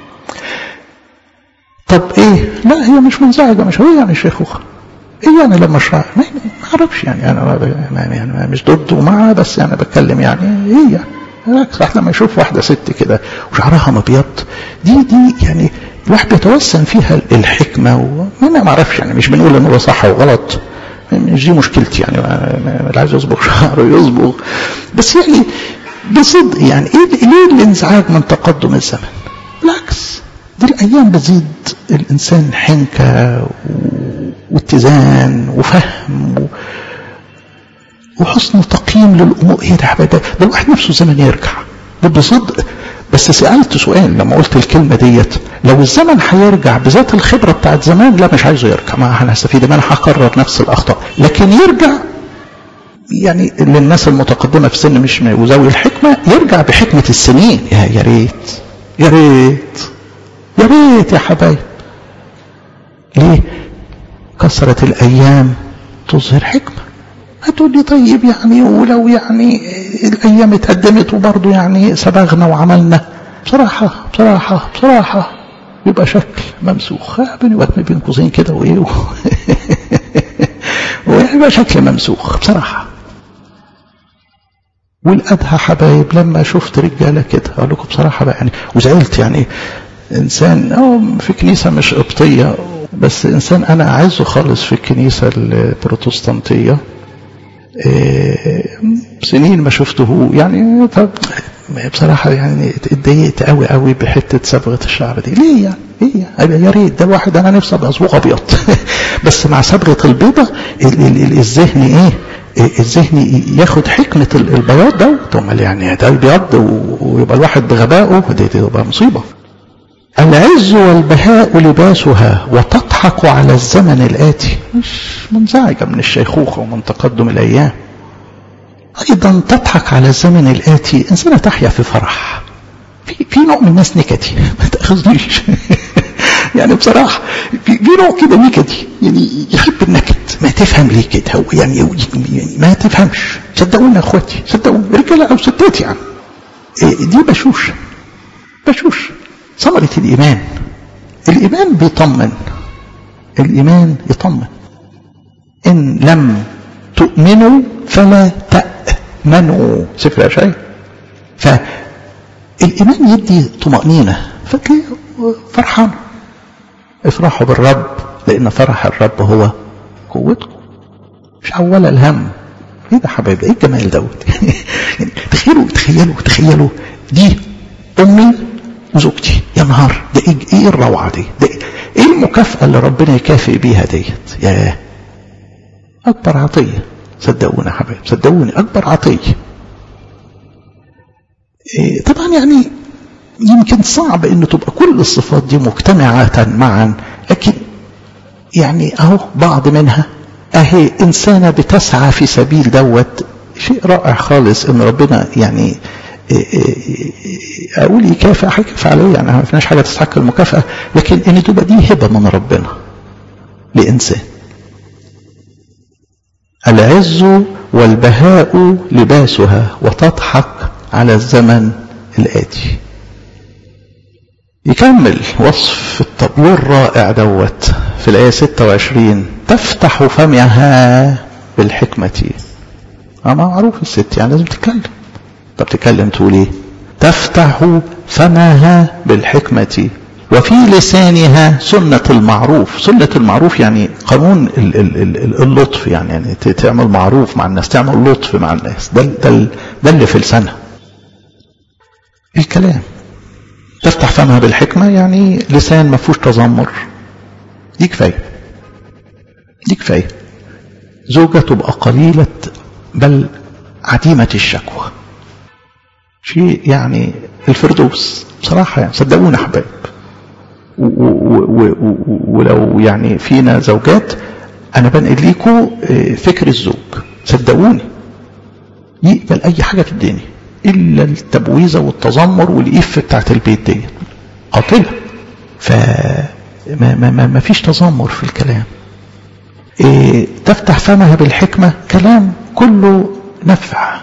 طب ايه لا هي مش منزعجة مش هو يعني شيخوخة ايه يعني لما اشرع ما اعرفش يعني انا يعني, يعني مش ضد ومع بس انا يعني بتكلم يعني ايه يعني بالعكس لما يشوف واحدة ست كده وشعرها مبيض دي دي يعني الواحد بيتوسم فيها الحكمة وانا ما اعرفش يعني مش بنقول ان هو صح وغلط مش دي مشكلتي يعني اللي عايز يصبغ شعره يصبغ بس يعني بصدق يعني ايه ليه الانزعاج من تقدم الزمن؟ بالعكس دي الايام بتزيد الانسان حنكه واتزان وفهم و... وحسن تقييم للامور ايه ده ده الواحد نفسه الزمن يرجع ده بصدق بس سألت سؤال لما قلت الكلمة ديت لو الزمن هيرجع بذات الخبرة بتاعت زمان لا مش عايزه يرجع ما هنستفيد ما انا هكرر نفس الأخطاء لكن يرجع يعني للناس المتقدمة في السن مش وذوي الحكمة يرجع بحكمة السنين يا يا ريت يا ريت يا ريت يا حبايب ليه كثرة الأيام تظهر حكمة هتقول لي طيب يعني ولو يعني الايام اتقدمت وبرضه يعني سبغنا وعملنا بصراحة بصراحة بصراحة يبقى شكل ممسوخ بيني وبين بين قوسين كده وايه ويبقى شكل ممسوخ بصراحة والأدهى حبايب لما شفت رجالة كده أقول لكم بصراحة بقى يعني وزعلت يعني إنسان أو في كنيسة مش قبطية بس إنسان أنا أعزه خالص في الكنيسة البروتستانتية سنين ما شفته يعني طب بصراحة يعني اتضايقت قوي قوي بحتة صبغة الشعر دي ليه يعني ايه يعني يا ريت ده الواحد انا نفسي ابقى اصبغ ابيض بس مع صبغة البيضة الذهن ايه الذهن ياخد حكمة البياض ده امال يعني ده البيض ويبقى الواحد بغبائه دي تبقى مصيبة العز والبهاء لباسها وتضحك على الزمن الآتي مش منزعجة من الشيخوخة ومن تقدم الأيام أيضا تضحك على الزمن الآتي إنسانة تحيا في فرح في, في نوع من الناس نكدي ما تأخذنيش يعني بصراحة في نوع كده نكدي يعني يحب النكد ما تفهم ليه كده يعني, يعني ما تفهمش صدقوني يا اخواتي صدقوني رجاله او ستات يعني دي بشوش بشوش ثمرة الإيمان الإيمان بيطمن الإيمان يطمن إن لم تؤمنوا فلا تأمنوا سفر أشعي فالإيمان يدي طمأنينة فتلاقي فرحان افرحوا بالرب لأن فرح الرب هو قوته مش أول الهم ايه ده حبايبي ايه الجمال دوت يعني تخيلوا تخيلوا تخيلوا دي امي وزوجتي يا نهار ده ايه, إيه الروعه دي ده ايه المكافاه اللي ربنا يكافئ بيها ديت يا اكبر عطيه صدقوني يا حبايبي صدقوني اكبر عطيه إيه طبعا يعني يمكن صعب ان تبقى كل الصفات دي مجتمعه معا لكن يعني اهو بعض منها اهي انسانه بتسعى في سبيل دوت شيء رائع خالص ان ربنا يعني اقول يكافئ هيكافئ عليه يعني ما فيناش حاجه تستحق المكافاه لكن ان تبقى دي هبه من ربنا لانسان العز والبهاء لباسها وتضحك على الزمن الآتي يكمل وصف الطابور الرائع دوت في الآية 26 تفتح فمها بالحكمة اه معروف الست يعني لازم تتكلم طب تتكلم تقول ايه تفتح فمها بالحكمة وفي لسانها سنة المعروف سنة المعروف يعني قانون اللطف يعني, يعني تعمل معروف مع الناس تعمل لطف مع الناس ده, ده, ده اللي في لسانها الكلام تفتح فمها بالحكمة يعني لسان ما فيهوش تذمر دي كفاية دي كفاية زوجة تبقى قليلة بل عديمة الشكوى شيء يعني الفردوس بصراحة يعني صدقونا حبايب ولو يعني فينا زوجات انا بنقل لكم فكر الزوج صدقوني يقبل اي حاجة في الدنيا الا التبويزة والتذمر والايف بتاعت البيت دي قاتلة ف ما, ما, ما, ما فيش تذمر في الكلام إيه تفتح فمها بالحكمة كلام كله نفع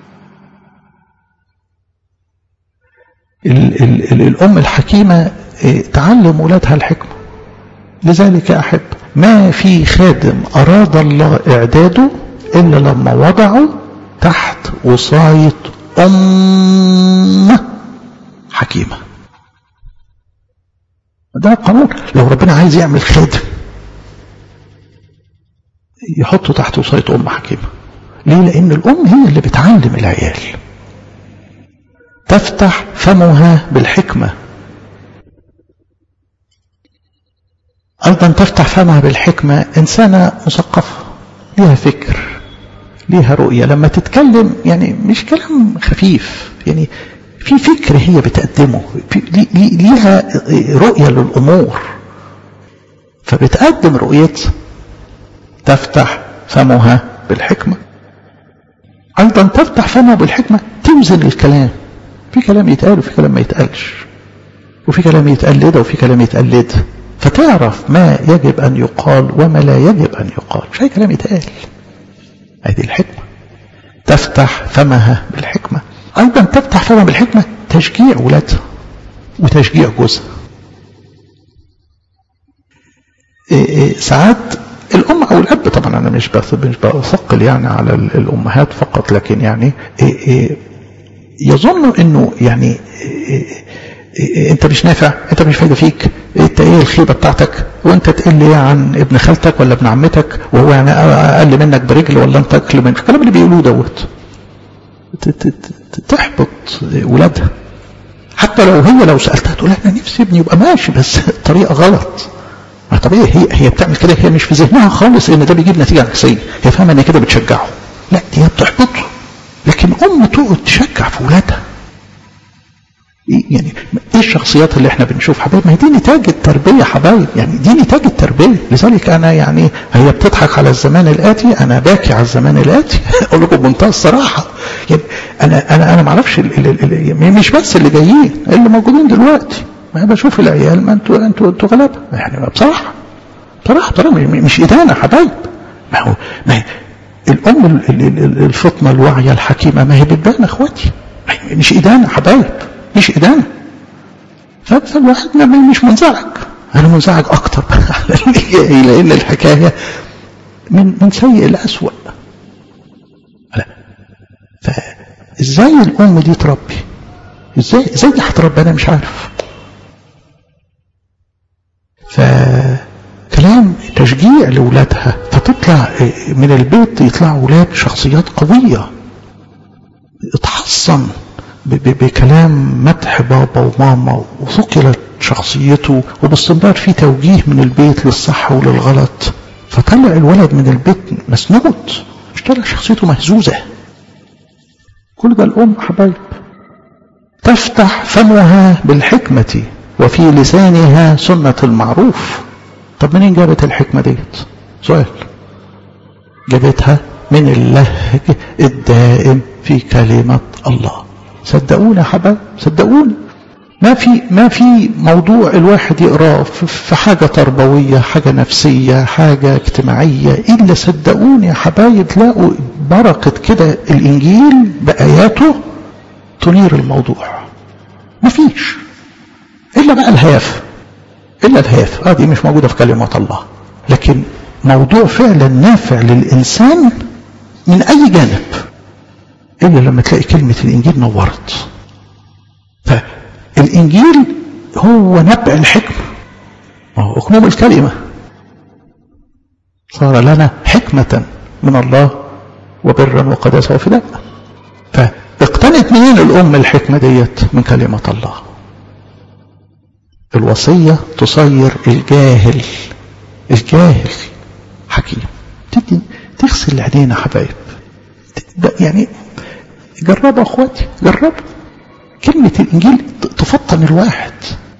ال ال ال الأم الحكيمة تعلم ولادها الحكمة لذلك أحب ما في خادم أراد الله إعداده إلا لما وضعه تحت وصاية أم حكيمة ده قانون لو ربنا عايز يعمل خادم يحطه تحت وصاية أم حكيمة ليه لأن الأم هي اللي بتعلم العيال تفتح فمها بالحكمة أيضا تفتح فمها بالحكمة إنسانة مثقفة ليها فكر ليها رؤية لما تتكلم يعني مش كلام خفيف يعني في فكر هي بتقدمه ليها رؤية للأمور فبتقدم رؤيتها تفتح فمها بالحكمة أيضا تفتح فمها بالحكمة توزن الكلام في كلام يتقال وفي كلام ما يتقالش وفي كلام يتقال ده وفي كلام يتقال ده فتعرف ما يجب أن يقال وما لا يجب أن يقال مش أي كلام يتقال هذه الحكمة تفتح فمها بالحكمة أيضا تفتح فمها بالحكمة تشجيع ولادها وتشجيع جوزها إيه إيه ساعات الأم أو الأب طبعا أنا مش مش بثقل يعني على الأمهات فقط لكن يعني إيه يظن إنه يعني انت مش نافع انت مش فايده فيك انت ايه الخيبه بتاعتك وانت تقل ايه عن ابن خالتك ولا ابن عمتك وهو يعني اقل منك برجل ولا انت اقل منك الكلام اللي بيقولوه دوت تحبط ولادها حتى لو هي لو سالتها تقول انا نفسي ابني يبقى ماشي بس الطريقه غلط ما طبيعي هي هي بتعمل كده هي مش في ذهنها خالص ان ده بيجيب نتيجه عكسيه هي فاهمه ان كده بتشجعه لا دي هي بتحبطه لكن ام تقعد تشجع في ولادها يعني ايه الشخصيات اللي احنا بنشوف حبايب ما هي دي نتاج التربيه حبايب يعني دي نتاج التربيه لذلك انا يعني هي بتضحك على الزمان الاتي انا باكي على الزمان الاتي اقول لكم بمنتهى الصراحه يعني انا انا انا ما اعرفش مش بس اللي جايين اللي موجودين دلوقتي ما بشوف العيال ما انتوا انتوا انتوا غلابه يعني بصراحه بصراحه بصراحه مش ادانه حبايب ما هو ما هي الام الفطنه الواعيه الحكيمه ما هي بتبان اخواتي مش ادانه حبايب مش إدانة فالواحد مش منزعج أنا منزعج أكتر لأن الحكاية من من سيء لأسوأ لا فإزاي الأم دي تربي إزاي إزاي دي هتربي أنا مش عارف فكلام تشجيع لولادها فتطلع من البيت يطلعوا ولاد شخصيات قوية اتحصن بكلام مدح بابا وماما وثقلت شخصيته وباستمرار في توجيه من البيت للصح وللغلط فطلع الولد من البيت مسنود مش طلع شخصيته مهزوزة كل ده الأم حبايب تفتح فمها بالحكمة وفي لسانها سنة المعروف طب منين جابت الحكمة ديت سؤال جابتها من اللهج الدائم في كلمة الله صدقوني يا حبايب صدقوني ما في ما في موضوع الواحد يقراه في حاجه تربويه حاجه نفسيه حاجه اجتماعيه الا صدقوني يا حبايب تلاقوا بركه كده الانجيل باياته تنير الموضوع ما فيش الا بقى الهيافه الا الهيافه اه دي مش موجوده في كلمه الله لكن موضوع فعلا نافع للانسان من اي جانب الا لما تلاقي كلمه الانجيل نورت فالانجيل هو نبع الحكمه وهو اكمام الكلمه صار لنا حكمه من الله وبرا وقداسه وفداء فاقتنت منين الام الحكمه ديت من كلمه الله الوصيه تصير الجاهل الجاهل حكيم تدي تغسل العينين يا حبايب يعني جربوا اخواتي جربوا كلمة الإنجيل تفطن الواحد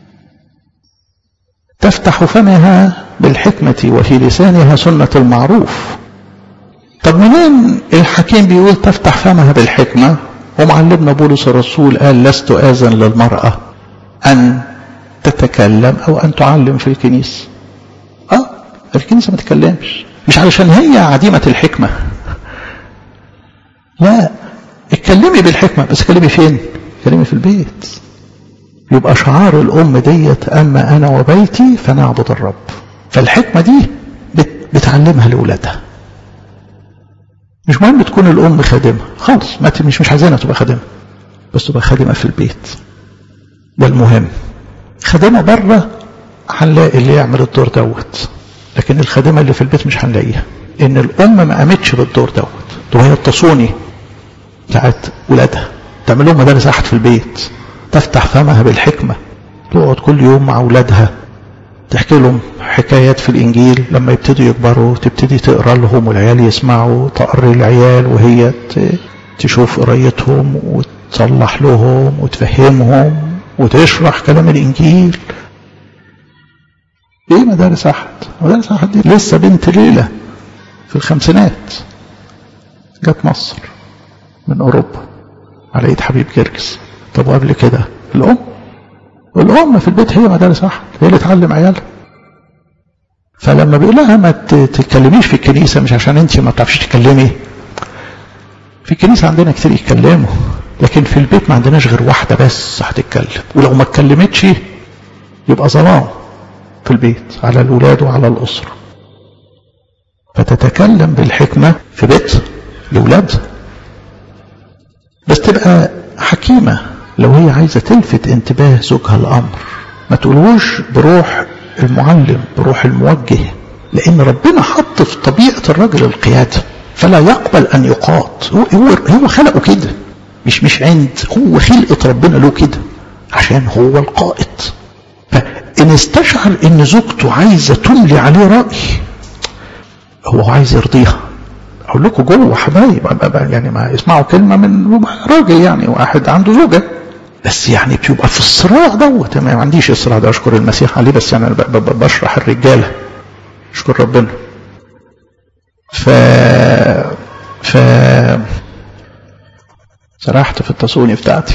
تفتح فمها بالحكمة وفي لسانها سنة المعروف طب منين الحكيم بيقول تفتح فمها بالحكمة ومعلمنا بولس الرسول قال لست آذن للمرأة أن تتكلم أو أن تعلم في الكنيسة آه الكنيسة ما تتكلمش مش علشان هي عديمة الحكمة لا اتكلمي بالحكمة بس اتكلمي فين اتكلمي في البيت يبقى شعار الأم ديت أما أنا وبيتي فنعبد الرب فالحكمة دي بتعلمها لأولادها مش مهم تكون الأم خادمة خالص ما مش مش عايزينها تبقى خادمة بس تبقى خادمة في البيت ده المهم خادمة بره هنلاقي اللي يعمل الدور دوت لكن الخادمة اللي في البيت مش هنلاقيها إن الأم ما قامتش بالدور دوت وهي التصوني بتاعت ولادها تعمل لهم مدارس أحد في البيت تفتح فمها بالحكمة تقعد كل يوم مع أولادها تحكي لهم حكايات في الإنجيل لما يبتدوا يكبروا تبتدي تقرأ لهم والعيال يسمعوا تقري العيال وهي تشوف قرايتهم وتصلح لهم وتفهمهم وتشرح كلام الإنجيل ايه مدارس أحد مدارس أحد دي لسه بنت ليلة في الخمسينات جت مصر من أوروبا على إيد حبيب جرجس طب وقبل كده الأم الأم في البيت هي مدارس أحد هي اللي تعلم عيالها فلما بيقول لها ما تتكلميش في الكنيسة مش عشان أنت ما بتعرفيش تتكلمي في الكنيسة عندنا كتير يتكلموا لكن في البيت ما عندناش غير واحدة بس هتتكلم ولو ما اتكلمتش يبقى ظلام في البيت على الأولاد وعلى الأسرة فتتكلم بالحكمة في بيت لأولادها بس تبقى حكيمة لو هي عايزة تلفت انتباه زوجها الأمر ما تقولوش بروح المعلم بروح الموجه لأن ربنا حط في طبيعة الرجل القيادة فلا يقبل أن يقاد هو, هو, هو خلقه كده مش مش عند هو خلقة ربنا له كده عشان هو القائد فإن استشعر إن زوجته عايزة تملي عليه رأي هو عايز يرضيها اقول لكم جوه حبايب يعني ما يسمعوا كلمه من راجل يعني واحد عنده زوجه بس يعني بيبقى في الصراع دوت ما عنديش الصراع ده اشكر المسيح عليه بس يعني بشرح الرجاله اشكر ربنا ف ف سرحت في التصوني بتاعتي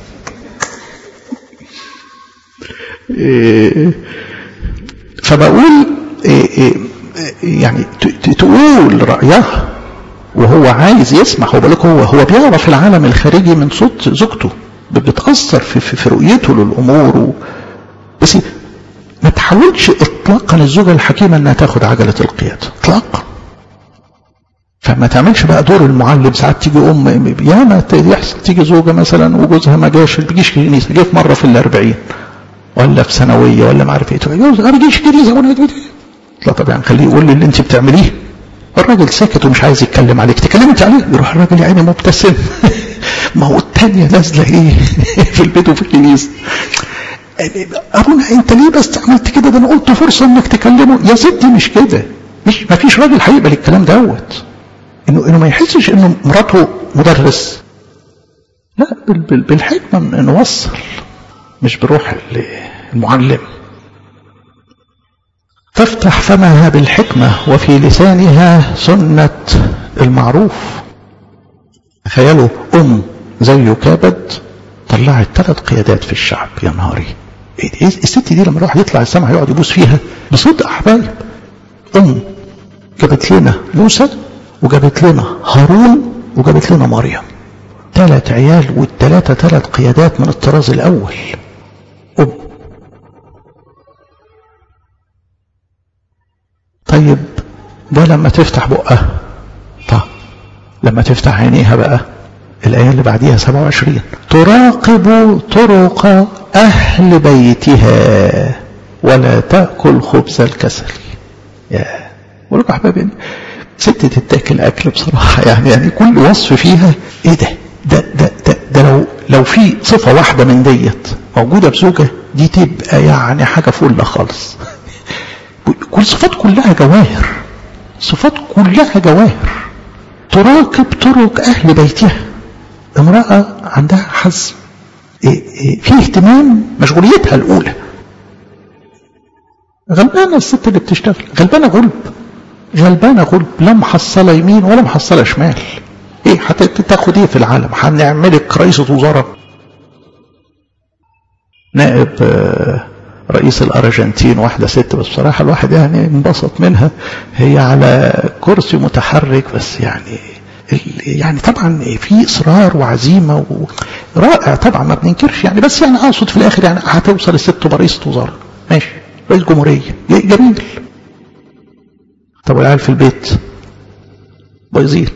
فبقول يعني تقول رأيها وهو عايز يسمع هو بالك هو هو بيعرف العالم الخارجي من صوت زوجته بتأثر في, في, في رؤيته للأمور و... بس ما تحاولش اطلاقا الزوجة الحكيمة انها تاخد عجلة القيادة اطلاقا فما تعملش بقى دور المعلم ساعات تيجي ام ياما يحصل تيجي زوجة مثلا وجوزها ما جاش ما بيجيش كنيسة جه في مرة في الأربعين ولا في ثانوية ولا ما عارف ايه جوزها ما بيجيش كنيسة لا طب يعني خليه يقول لي اللي انت بتعمليه الراجل ساكت ومش عايز يتكلم عليك تكلم انت عليه يروح الراجل يا عيني مبتسم ما هو التانية نازلة ايه في البيت وفي الكنيسة ابونا انت ليه بس عملت كده ده انا قلت فرصة انك تكلمه يا ستي مش كده مش ما فيش راجل هيقبل الكلام دوت انه انه ما يحسش انه مراته مدرس لا بالحكمة نوصل مش بروح المعلم تفتح فمها بالحكمة وفي لسانها سنة المعروف تخيلوا أم زي كابد طلعت ثلاث قيادات في الشعب يا نهاري إيه الست دي لما الواحد يطلع السماء يقعد يبوس فيها بصدق أحباب أم جابت لنا موسى وجابت لنا هارون وجابت لنا مريم ثلاث عيال والثلاثة ثلاث قيادات من الطراز الأول أم طيب ده لما تفتح بقها طب لما تفتح عينيها بقى الآية اللي بعديها 27 تراقب طرق أهل بيتها ولا تأكل خبز الكسل يا بقول لكم أحبابي ست تتاكل أكل بصراحة يعني يعني كل وصف فيها إيه ده ده ده ده, ده لو لو في صفة واحدة من ديت موجودة بزوجة دي تبقى يعني حاجة فلة خالص كل صفات كلها جواهر صفات كلها جواهر تراقب طرق أهل بيتها امرأة عندها حزم في اهتمام مشغوليتها الأولى غلبانة الست اللي بتشتغل غلبانة غلب غلبانة غلب لا محصلة يمين ولا محصلة شمال ايه هتاخد ايه في العالم هنعملك رئيسة وزراء نائب رئيس الارجنتين واحدة ست بس بصراحة الواحد يعني انبسط منها هي على كرسي متحرك بس يعني يعني طبعا في اصرار وعزيمه رائع طبعا ما بننكرش يعني بس يعني اقصد في الاخر يعني هتوصل الست برئيسة وزراء ماشي رئيس جمهوريه جميل طب والعيال في البيت بايظين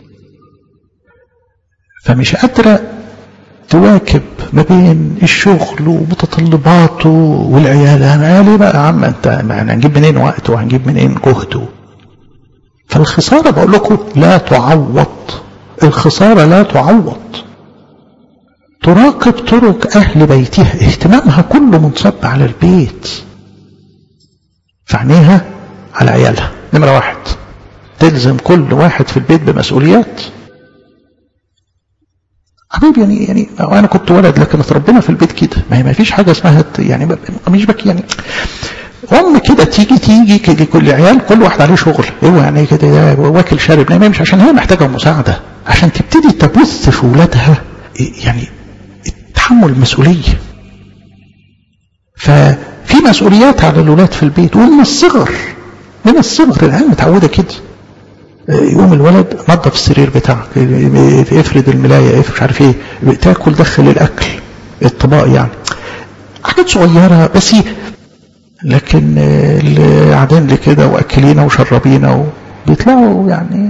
فمش قادره تواكب ما بين الشغل ومتطلباته والعيال انا عيالي بقى يا عم انت هنجيب منين وقت وهنجيب منين جهد فالخساره بقول لكم لا تعوض الخساره لا تعوض تراقب طرق اهل بيتها اهتمامها كله منصب على البيت فعينيها على عيالها نمره واحد تلزم كل واحد في البيت بمسؤوليات حبيبي يعني يعني انا كنت ولد لكن اتربينا في البيت كده ما هي ما فيش حاجه اسمها يعني مش بك يعني ام كده تيجي تيجي كده كل عيال كل واحد عليه شغل هو يعني كده واكل شارب نايم مش عشان هي محتاجه مساعده عشان تبتدي تبث في ولادها يعني تحمل المسؤوليه ففي مسؤوليات على الولاد في البيت ومن الصغر من الصغر العيال متعوده كده يقوم الولد نظف السرير بتاعك افرد الملايه افرد مش عارف ايه تاكل دخل الاكل الطباق يعني حاجات صغيره بس لكن اللي قاعدين لي كده واكلينا وشربينا بيطلعوا يعني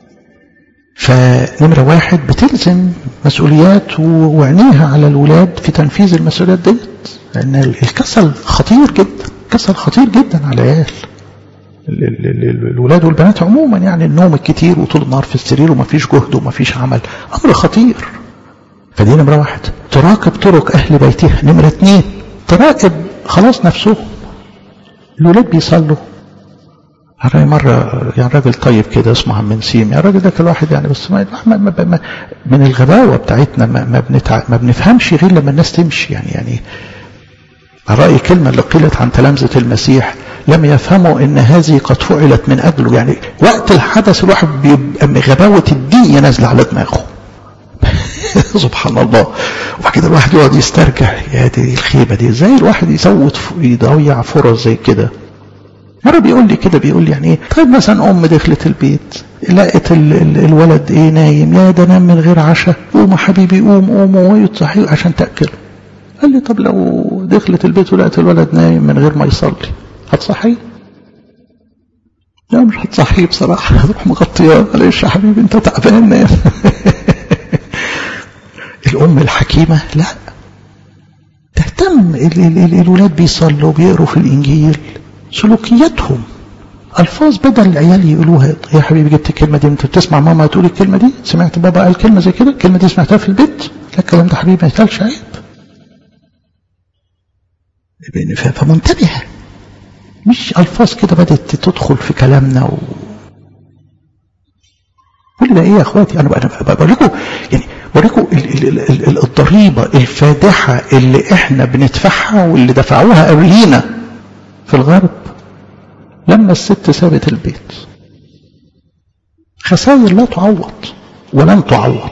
فنمره واحد بتلزم مسؤوليات وعينيها على الولاد في تنفيذ المسؤوليات ديت لان الكسل خطير جدا كسل خطير جدا على العيال الولاد والبنات عموما يعني النوم الكتير وطول النهار في السرير ومفيش جهد ومفيش عمل امر خطير فدي نمرة واحد تراقب طرق اهل بيتها نمرة اتنين تراقب خلاص نفسهم الولاد بيصلوا على مرة يعني راجل طيب كده اسمه عم نسيم يعني الراجل ده كان واحد يعني بس ما ما ما من الغباوة بتاعتنا ما, ما, بنتع... ما بنفهمش غير لما الناس تمشي يعني يعني على رأي كلمة اللي قيلت عن تلامذة المسيح لم يفهموا ان هذه قد فعلت من اجله يعني وقت الحدث الواحد بيبقى غباوة الدنيا نازلة على دماغه سبحان الله وبعد كده الواحد يقعد يسترجع يا دي الخيبة دي ازاي الواحد يسوط يضيع فرص زي كده مرة بيقول لي كده بيقول لي يعني ايه طيب مثلا ام دخلت البيت لقت ال ال الولد ايه نايم يا ده نام من غير عشاء قوم حبيبي قوم قوم ويتصحي عشان تاكله قال لي طب لو دخلت البيت ولقت الولد نايم من غير ما يصلي هتصحيه لا مش هتصحيه بصراحة هتروح مغطياه معلش يا حبيبي انت تعبان نام الأم الحكيمة لا تهتم ال ال ال الولاد بيصلوا بيقروا في الإنجيل سلوكياتهم الفاظ بدل العيال يقولوها يا حبيبي جبت الكلمه دي انت بتسمع ماما تقول الكلمه دي سمعت بابا قال كلمه زي كده الكلمه دي سمعتها في البيت لا الكلام ده حبيبي ما يتقالش عيب فمنتبه مش الفاظ كده بدات تدخل في كلامنا و... كل ده ايه يا اخواتي انا انا بقول لكم يعني بوريكم الضريبه الفادحه اللي احنا بندفعها واللي دفعوها قبلينا في الغرب لما الست سابت البيت خسائر لا تعوض ولن تعوض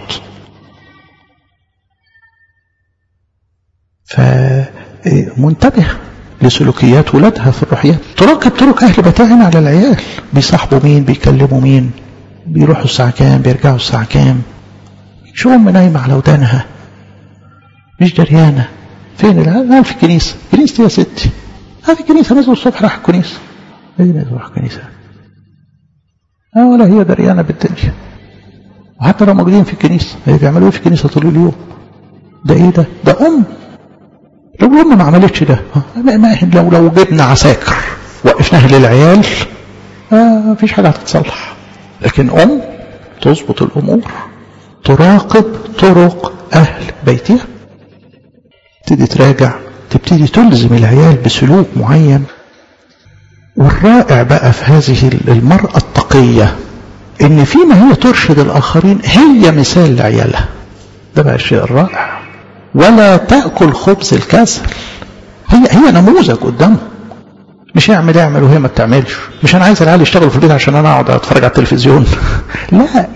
فمنتبه لسلوكيات ولادها في الروحيات تراقب طرق اهل بتاعنا على العيال بيصاحبوا مين بيكلموا مين بيروحوا الساعه كام بيرجعوا الساعه كام شو ام نايمه على ودانها مش دريانه فين العيال في الكنيسه كنيستي يا ستي هذه الكنيسه نزلوا الصبح راح الكنيسه هي نزلوا راح الكنيسه اه ولا هي دريانه بالدنيا وحتى لو موجودين في الكنيسه هي بيعملوا ايه في الكنيسه طول اليوم ده ايه ده ده ام لو الام ما عملتش ده ما ما لو لو جبنا عساكر وقفناها للعيال آه مفيش حاجه هتتصلح لكن ام تظبط الامور تراقب طرق اهل بيتها تبتدي تراجع تبتدي تلزم العيال بسلوك معين والرائع بقى في هذه المرأة التقية ان فيما هي ترشد الاخرين هي مثال لعيالها ده بقى الشيء الرائع ولا تأكل خبز الكسل هي هي نموذج قدامه مش اعمل اعمل وهي ما بتعملش مش انا عايز العيال يشتغلوا في البيت عشان انا اقعد اتفرج على التلفزيون لا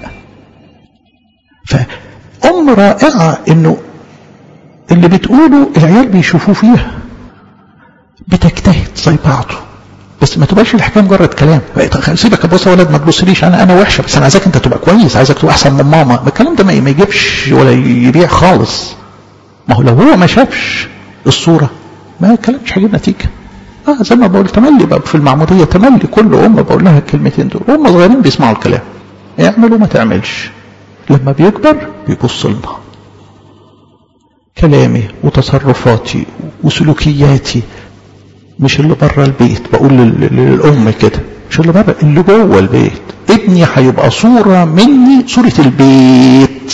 فأم رائعة انه اللي بتقوله العيال بيشوفوه فيها بتجتهد زي بعضه بس ما تبقاش الحكايه مجرد كلام سيبك بص يا ولد ما تبصليش انا انا وحشه بس انا عايزك انت تبقى كويس عايزك تبقى احسن من ماما الكلام ده ما يجيبش ولا يبيع خالص ما هو لو هو ما شافش الصوره ما الكلام مش هيجيب نتيجه اه زي ما بقول تملي بقى في المعموديه تملي كل ام بقول لها الكلمتين دول هم صغيرين بيسمعوا الكلام اعمل وما تعملش لما بيكبر بيبص لنا كلامي وتصرفاتي وسلوكياتي مش اللي بره البيت بقول للأم كده مش اللي بره اللي جوه البيت ابني هيبقى صورة مني صورة البيت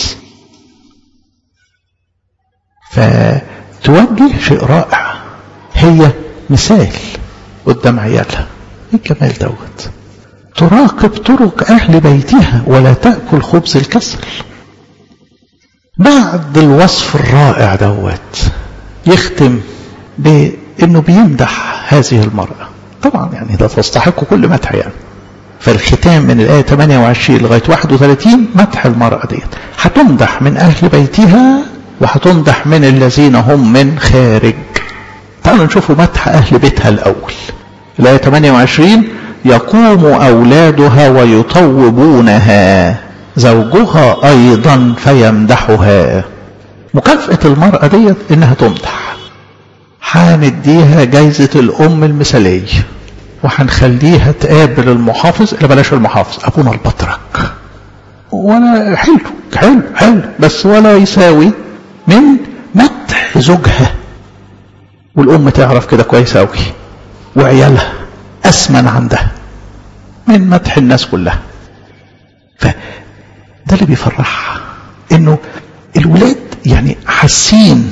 فتوجه شيء رائع هي مثال قدام عيالها ايه الجمال دوت تراقب طرق أهل بيتها ولا تأكل خبز الكسل بعد الوصف الرائع دوت يختم بأنه بيمدح هذه المرأة طبعا يعني ده تستحق كل مدح يعني فالختام من الآية 28 لغاية 31 مدح المرأة ديت هتمدح من أهل بيتها وهتمدح من الذين هم من خارج تعالوا نشوفوا مدح أهل بيتها الأول الآية 28 يقوم أولادها ويطوبونها زوجها أيضا فيمدحها مكافأة المرأة ديت إنها تمدح هنديها جايزة الأم المثالية وهنخليها تقابل المحافظ لا بلاش المحافظ أبونا البطرك ولا حلو حلو حلو بس ولا يساوي من مدح زوجها والأم تعرف كده كويس أوي وعيالها أسمن عندها من مدح الناس كلها فده اللي بيفرحها انه الولاد يعني حاسين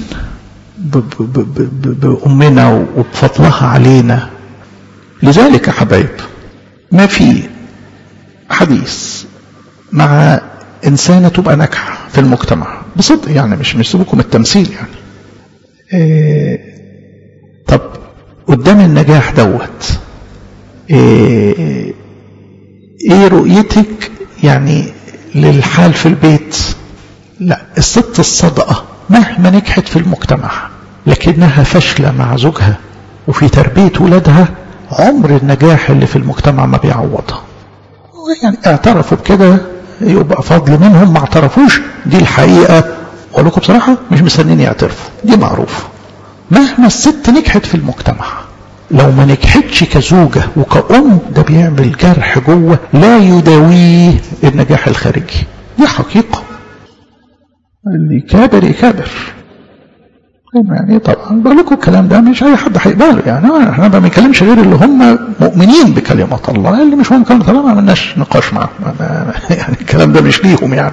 بأمنا وبفضلها علينا لذلك يا حبايب ما في حديث مع إنسانة تبقى ناجحة في المجتمع بصدق يعني مش مش سيبكم التمثيل يعني إيه طب قدام النجاح دوت إيه, ايه رؤيتك يعني للحال في البيت لا الست الصادقة مهما نجحت في المجتمع لكنها فاشلة مع زوجها وفي تربية ولادها عمر النجاح اللي في المجتمع ما بيعوضها يعني اعترفوا بكده يبقى فضل منهم ما اعترفوش دي الحقيقة اقول لكم بصراحة مش مستنيين يعترفوا دي معروفة مهما الست نجحت في المجتمع لو ما نجحتش كزوجة وكأم ده بيعمل جرح جوه لا يداويه النجاح الخارجي دي حقيقة اللي كابر يكابر يعني طبعا بقول لكم الكلام ده مش اي حد هيقبله يعني احنا ما بنتكلمش غير اللي هم مؤمنين بكلمه الله اللي مش مؤمن بكلمه الله ما عملناش نقاش معاهم يعني الكلام ده مش ليهم يعني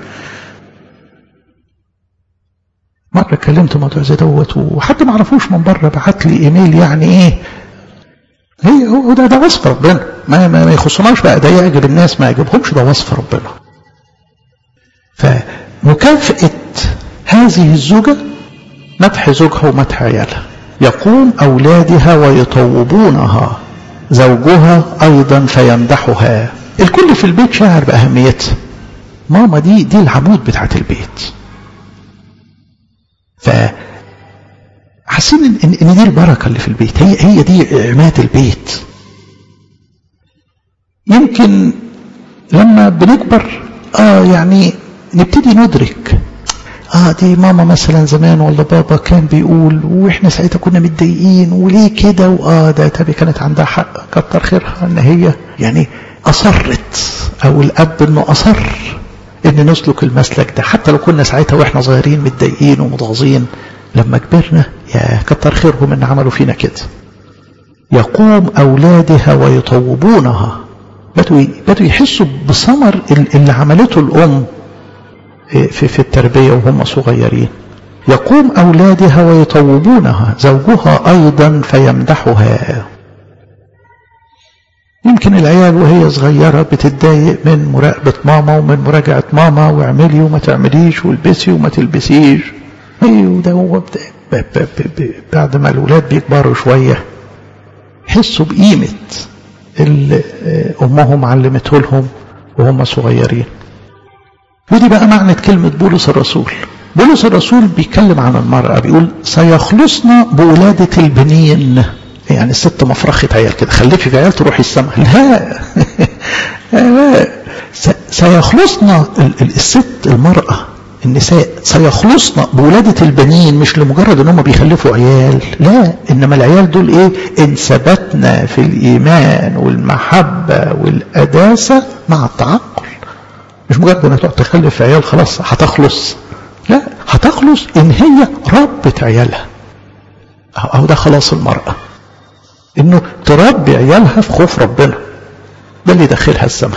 مرة كلمت موضوع زي دوت وحد ما عرفوش من بره بعت لي ايميل يعني ايه هي هو ده ده وصف ربنا ما ما, ما يخصناش بقى ده يعجب الناس ما يعجبهمش ده وصف ربنا فمكافأة هذه الزوجة مدح زوجها ومدح عيالها يقوم أولادها ويطوبونها زوجها أيضا فيمدحها الكل في البيت شاعر بأهميتها ماما دي دي العمود بتاعت البيت ف حاسين ان ان دي البركه اللي في البيت هي هي دي عماد البيت يمكن لما بنكبر اه يعني نبتدي ندرك اه دي ماما مثلا زمان ولا بابا كان بيقول واحنا ساعتها كنا متضايقين وليه كده واه ده تبي كانت عندها حق كتر خيرها ان هي يعني اصرت او الاب انه اصر ان نسلك المسلك ده حتى لو كنا ساعتها واحنا صغيرين متضايقين ومتغاظين لما كبرنا يا كتر خيرهم ان عملوا فينا كده يقوم اولادها ويطوبونها بدوا بدوا يحسوا بثمر اللي عملته الام في في التربيه وهم صغيرين يقوم اولادها ويطوبونها زوجها ايضا فيمدحها يمكن العيال وهي صغيرة بتتضايق من مراقبة ماما ومن مراجعة ماما واعملي وما تعمليش والبسي وما تلبسيش ايوه ده هو بعد ما الولاد بيكبروا شوية يحسوا بقيمة اللي أمهم علمته لهم وهم صغيرين ودي بقى معنى كلمة بولس الرسول بولس الرسول بيتكلم عن المرأة بيقول سيخلصنا بولادة البنين يعني الست مفرخة عيال كده خلفي في عيال تروحي السماء لا لا سيخلصنا الست المرأة النساء سيخلصنا بولادة البنين مش لمجرد ان هم بيخلفوا عيال لا انما العيال دول ايه ان ثبتنا في الايمان والمحبة والقداسة مع التعقل مش مجرد انها تقعد تخلف عيال خلاص هتخلص لا هتخلص ان هي ربت عيالها او ده خلاص المرأة انه تربي عيالها في خوف ربنا ده اللي يدخلها السماء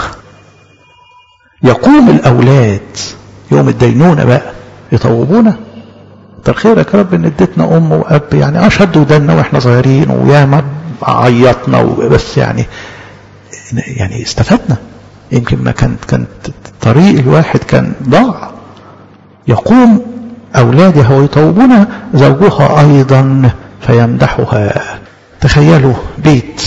يقوم الاولاد يوم الدينونة بقى يطوبونا كتر خيرك يا رب ان اديتنا ام واب يعني اشد ودنا واحنا صغيرين وياما عيطنا بس يعني يعني استفدنا يمكن ما كان كان طريق الواحد كان ضاع يقوم اولادها ويطوبونها زوجها ايضا فيمدحها تخيلوا بيت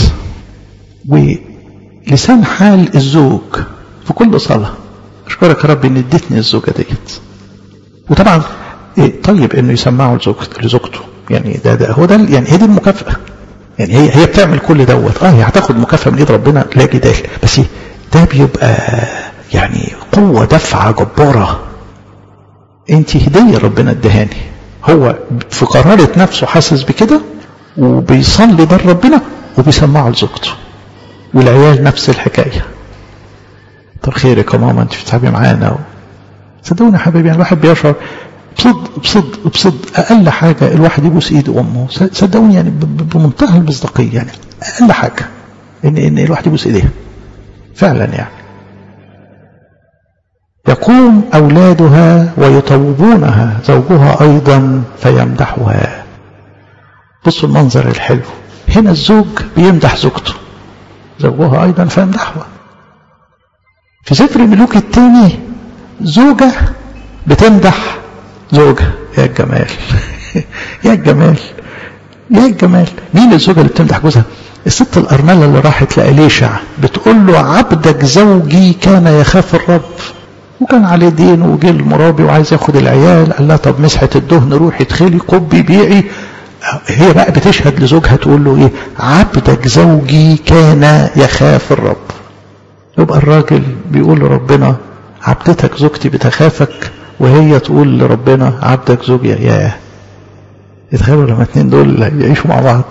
ولسان حال الزوج في كل صلاه اشكرك يا رب ان اديتني الزوجه ديت وطبعا إيه طيب انه يسمعه لزوجته يعني ده ده هو ده يعني هي دي المكافاه يعني هي هي بتعمل كل دوت اه هي هتاخد مكافاه من ايد ربنا لا جدال بس ده بيبقى يعني قوه دفعه جباره انت هديه ربنا ادهاني هو في قرارة نفسه حاسس بكده وبيصلي بر ربنا وبيسمعه لزوجته والعيال نفس الحكايه كتر خيرك يا ماما انت بتتعبي معانا و... صدقوني يا حبيبي يعني الواحد بيشعر بصدق بصدق بصدق اقل حاجه الواحد يبوس ايد امه صدقوني يعني بمنتهى المصداقيه يعني اقل حاجه ان ان الواحد يبوس ايديها فعلا يعني يقوم اولادها ويطوبونها زوجها ايضا فيمدحها بصوا المنظر الحلو هنا الزوج بيمدح زوجته زوجها ايضا فيمدحها في سفر الملوك الثاني زوجة بتمدح زوجها يا الجمال يا الجمال يا الجمال مين الزوجة اللي بتمدح جوزها الست الأرملة اللي راحت لأليشع بتقول له عبدك زوجي كان يخاف الرب وكان عليه دين وجه المرابي وعايز ياخد العيال قال لها طب مسحة الدهن روحي ادخلي قبي بيعي هي بقى بتشهد لزوجها تقول له ايه عبدك زوجي كان يخاف الرب يبقى الراجل بيقول لربنا عبدتك زوجتي بتخافك وهي تقول لربنا عبدك زوجي ياه يتخيلوا لما اتنين دول يعيشوا مع بعض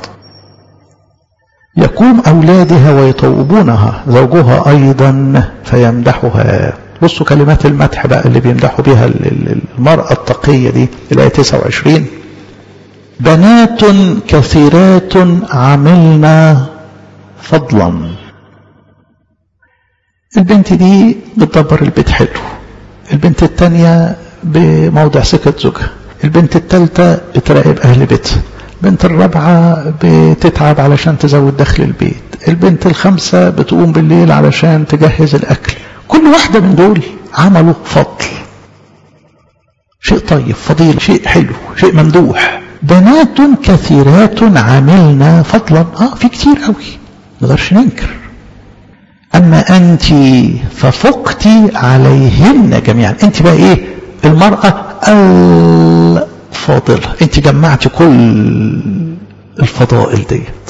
يقوم أولادها ويطوبونها زوجها أيضا فيمدحها بصوا كلمات المدح بقى اللي بيمدحوا بها المرأة التقية دي الآية 29 بنات كثيرات عملنا فضلا البنت دي بتدبر البيت حلو البنت التانية بموضع سكت زوجها البنت التالتة بتراقب أهل بيتها البنت الرابعة بتتعب علشان تزود دخل البيت البنت الخامسة بتقوم بالليل علشان تجهز الأكل كل واحدة من دول عملوا فضل شيء طيب فضيل شيء حلو شيء ممدوح بنات كثيرات عملنا فضلا اه في كتير قوي نقدرش ننكر اما انت ففقت عليهن جميعا انت بقى ايه المرأة الفاضلة انت جمعت كل الفضائل ديت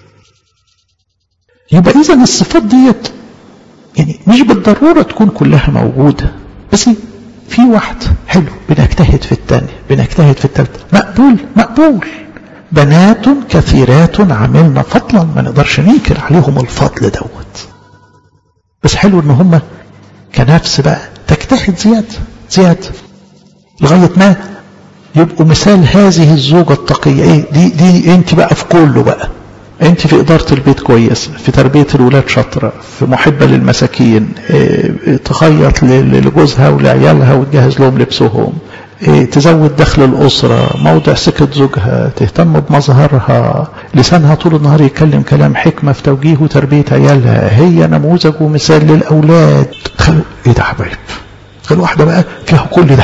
يبقى اذا الصفات ديت يعني مش بالضرورة تكون كلها موجودة بس في واحد حلو بنجتهد في الثانية بنجتهد في الثالثة مقبول مقبول بنات كثيرات عملنا فضلا ما نقدرش ننكر عليهم الفضل دوت بس حلو ان هم كنفس بقى تجتهد زيادة زيادة لغاية ما يبقوا مثال هذه الزوجة التقية ايه دي دي انت بقى في كله بقى انت في ادارة البيت كويس في تربية الولاد شاطرة في محبة للمساكين اه تخيط لجوزها ولعيالها وتجهز لهم لبسهم اه تزود دخل الأسرة موضع سكت زوجها تهتم بمظهرها لسانها طول النهار يتكلم كلام حكمة في توجيه وتربية عيالها هي نموذج ومثال للأولاد تخيلوا ايه ده حبايب تخيلوا واحدة بقى فيها كل ده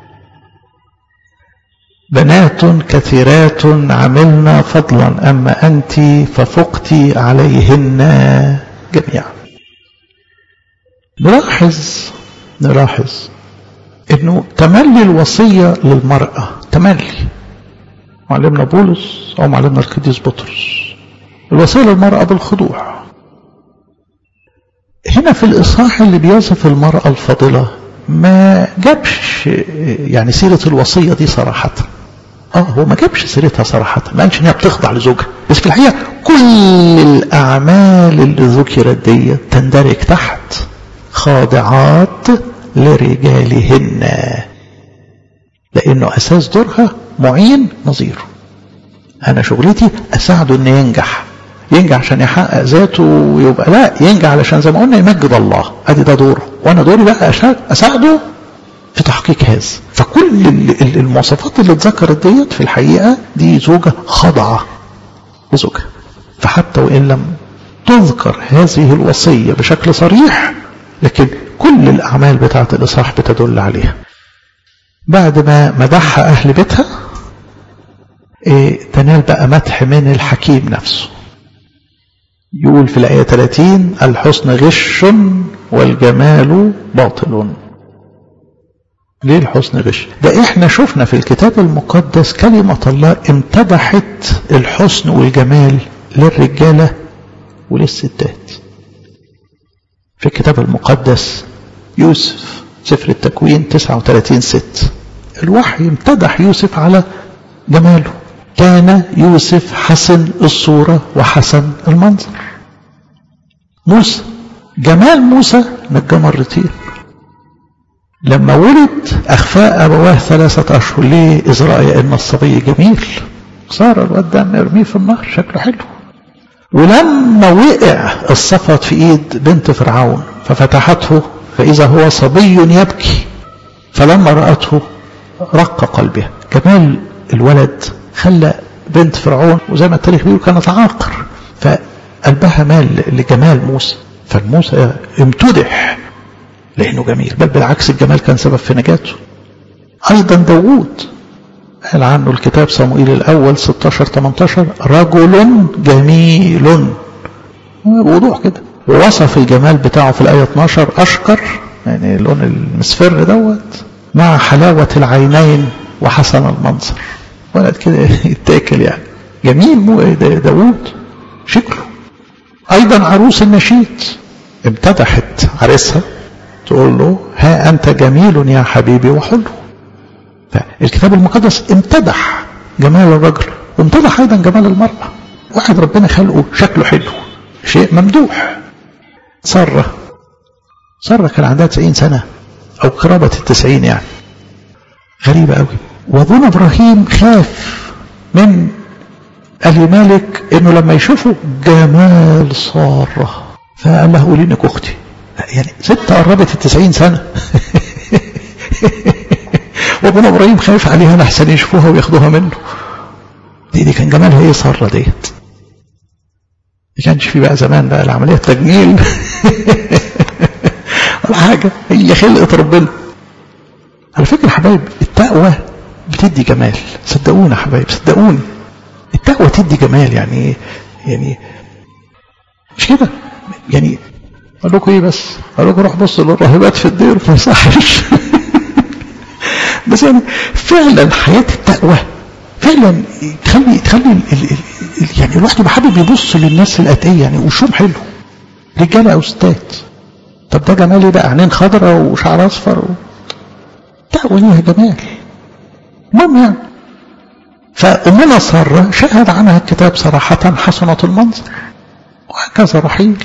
بنات كثيرات عملنا فضلا أما أنت ففقت عليهن جميعا نلاحظ نلاحظ انه تملي الوصية للمرأة تملي معلمنا بولس او معلمنا القديس بطرس الوصية للمرأة بالخضوع هنا في الإصحاح اللي بيصف المرأة الفاضلة ما جابش يعني سيرة الوصية دي صراحة اه هو ما جابش سيرتها صراحة ما قالش ان هي بتخضع لزوجها بس في الحقيقة كل الأعمال اللي ذكرت دي تندرج تحت خاضعات لرجالهن لأنه أساس دورها معين نظيره أنا شغلتي أساعده أن ينجح ينجح عشان يحقق ذاته ويبقى لا ينجح علشان زي ما قلنا يمجد الله ادي ده دوره وانا دوري بقى اساعده في تحقيق هذا فكل المواصفات اللي اتذكرت ديت في الحقيقه دي زوجه خاضعه لزوجها فحتى وان لم تذكر هذه الوصيه بشكل صريح لكن كل الاعمال بتاعه الاصحاح بتدل عليها بعد ما مدحها اهل بيتها إيه تنال بقى مدح من الحكيم نفسه يقول في الآية 30 الحسن غش والجمال باطل ليه الحسن غش ده احنا شفنا في الكتاب المقدس كلمة الله امتدحت الحسن والجمال للرجالة وللستات في الكتاب المقدس يوسف سفر التكوين 39 ست الوحي امتدح يوسف على جماله كان يوسف حسن الصورة وحسن المنظر موسى جمال موسى نجى مرتين لما ولد أخفاء أبواه ثلاثة أشهر ليه إذ رأي إن الصبي جميل صار الواد ده نرميه في النهر شكله حلو ولما وقع الصفت في إيد بنت فرعون ففتحته فإذا هو صبي يبكي فلما رأته رق قلبها جمال الولد خلى بنت فرعون وزي ما التاريخ بيقول كانت عاقر فقلبها مال لجمال موسى فالموسى امتدح لأنه جميل بل بالعكس الجمال كان سبب في نجاته أيضا داوود قال عنه الكتاب صموئيل الأول 16-18 رجل جميل بوضوح كده ووصف الجمال بتاعه في الآية 12 أشقر يعني اللون المسفر دوت مع حلاوة العينين وحسن المنظر ولد كده يتاكل يعني جميل داوود شكله أيضا عروس النشيد امتدحت عريسها تقول له ها أنت جميل يا حبيبي وحلو فالكتاب المقدس امتدح جمال الرجل وامتدح أيضا جمال المرأة واحد ربنا خلقه شكله حلو شيء ممدوح سارة سارة كان عندها 90 سنة أو قرابة التسعين يعني غريبة قوي وابونا إبراهيم خاف من الملك انه لما يشوفوا جمال سارة فقال له قولي انك اختي يعني ست قربت التسعين سنة وابونا ابراهيم خايف عليها لحسن يشوفوها وياخدوها منه دي دي كان جمالها ايه سارة ديت ما كانش في بقى زمان بقى العملية تجميل ولا حاجة هي خلقة ربنا على فكرة حبايب التقوى بتدي جمال صدقونا حبايب صدقوني التقوى تدي جمال يعني يعني مش كده يعني اقول لكم ايه بس اقول لكم روح بصوا للراهبات في الدير ما يصحش بس يعني فعلا حياة التقوى فعلا تخلي تخلي ال ال ال يعني الواحد يبقى حابب يبص للناس الاتقية يعني وشهم حلو رجاله او ستات طب ده جمال ايه بقى عينين خضراء وشعر اصفر و... التقوى ليها جمال المهم يعني فأمنا سارة شهد عنها الكتاب صراحة حسنة المنظر وهكذا رحيل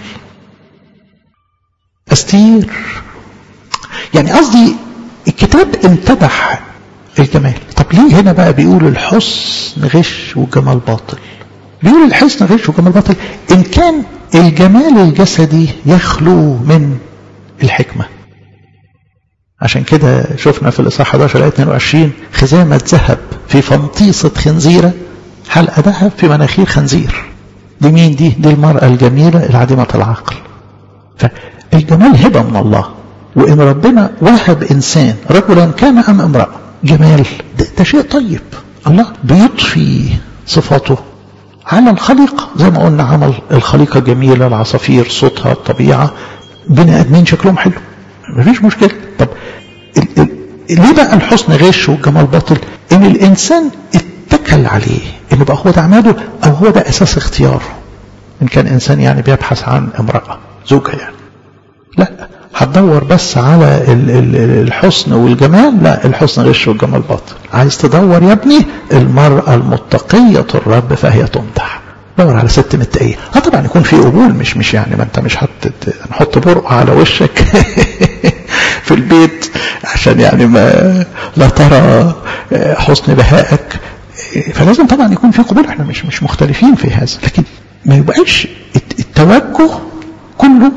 أستير يعني قصدي الكتاب امتدح الجمال طب ليه هنا بقى بيقول الحسن غش والجمال باطل بيقول الحسن غش والجمال باطل إن كان الجمال الجسدي يخلو من الحكمة عشان كده شفنا في الإصحاح 11 آية 22 خزامة ذهب في فنطيسة خنزيرة حلقة ذهب في مناخير خنزير دي مين دي؟ دي المرأة الجميلة العديمة العقل فالجمال هبة من الله وإن ربنا وهب إنسان رجلا كان أم امرأة جمال ده, ده شيء طيب الله بيضفي صفاته على الخليقة زي ما قلنا عمل الخليقة جميلة العصافير صوتها الطبيعة بني آدمين شكلهم حلو مفيش مشكلة طب ال ال ليه بقى الحسن غش والجمال باطل ان الانسان اتكل عليه انه بقى هو ده عماده او هو ده اساس اختياره ان كان انسان يعني بيبحث عن امرأة زوجة يعني لا هتدور بس على ال ال الحسن والجمال لا الحسن غش والجمال باطل عايز تدور يا ابني المرأة المتقية الرب فهي تمدح دور على ست متقية اه طبعا يكون في قبول مش مش يعني ما انت مش هنحط برقع على وشك في البيت عشان يعني ما لا ترى حسن بهائك فلازم طبعا يكون في قبول احنا مش مش مختلفين في هذا لكن ما يبقاش التوجه كله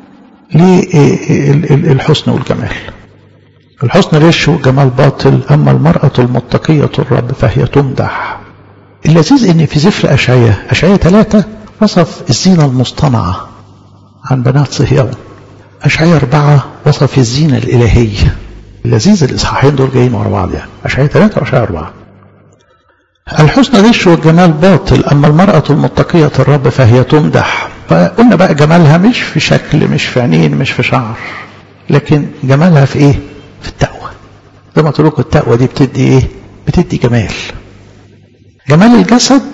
للحسن والجمال الحسن غش والجمال باطل اما المرأة المتقية الرب فهي تمدح اللذيذ ان في سفر اشعياء اشعياء ثلاثة وصف الزينة المصطنعة عن بنات صهيون اشعياء اربعة وصف الزينة الالهية اللذيذ الاصحاحين دول جايين ورا بعض يعني اشعياء ثلاثة واشعياء اربعة الحسن غش والجمال باطل اما المرأة المتقية الرب فهي تمدح فقلنا بقى جمالها مش في شكل مش في عينين مش في شعر لكن جمالها في ايه في التقوى زي ما قلت لكم التقوى دي بتدي ايه بتدي جمال جمال الجسد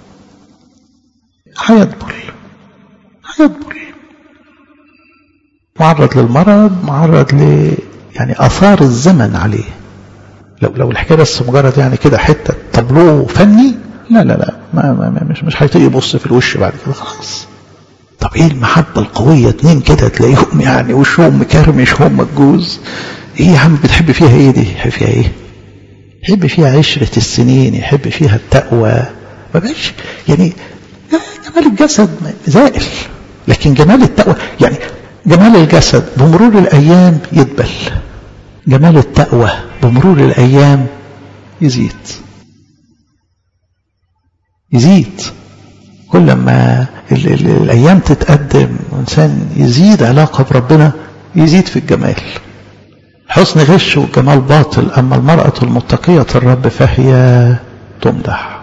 هيدبل هيدبل معرض للمرض معرض ل يعني اثار الزمن عليه لو لو الحكايه بس مجرد يعني كده حته طابلوه فني لا لا لا ما ما ما مش مش هيطيق يبص في الوش بعد كده خلاص طب ايه المحبه القويه اتنين كده تلاقيهم يعني وشهم مكرمش هم الجوز ايه يا عم بتحب فيها ايه دي يحب فيها ايه يحب فيها عشرة السنين يحب فيها التقوى ما بقاش يعني جمال الجسد زائل لكن جمال التقوى يعني جمال الجسد بمرور الأيام يدبل جمال التقوى بمرور الأيام يزيد يزيد كل ما ال ال الأيام تتقدم وإنسان يزيد علاقة بربنا يزيد في الجمال حسن غش وجمال باطل أما المرأة المتقية الرب فهي تمدح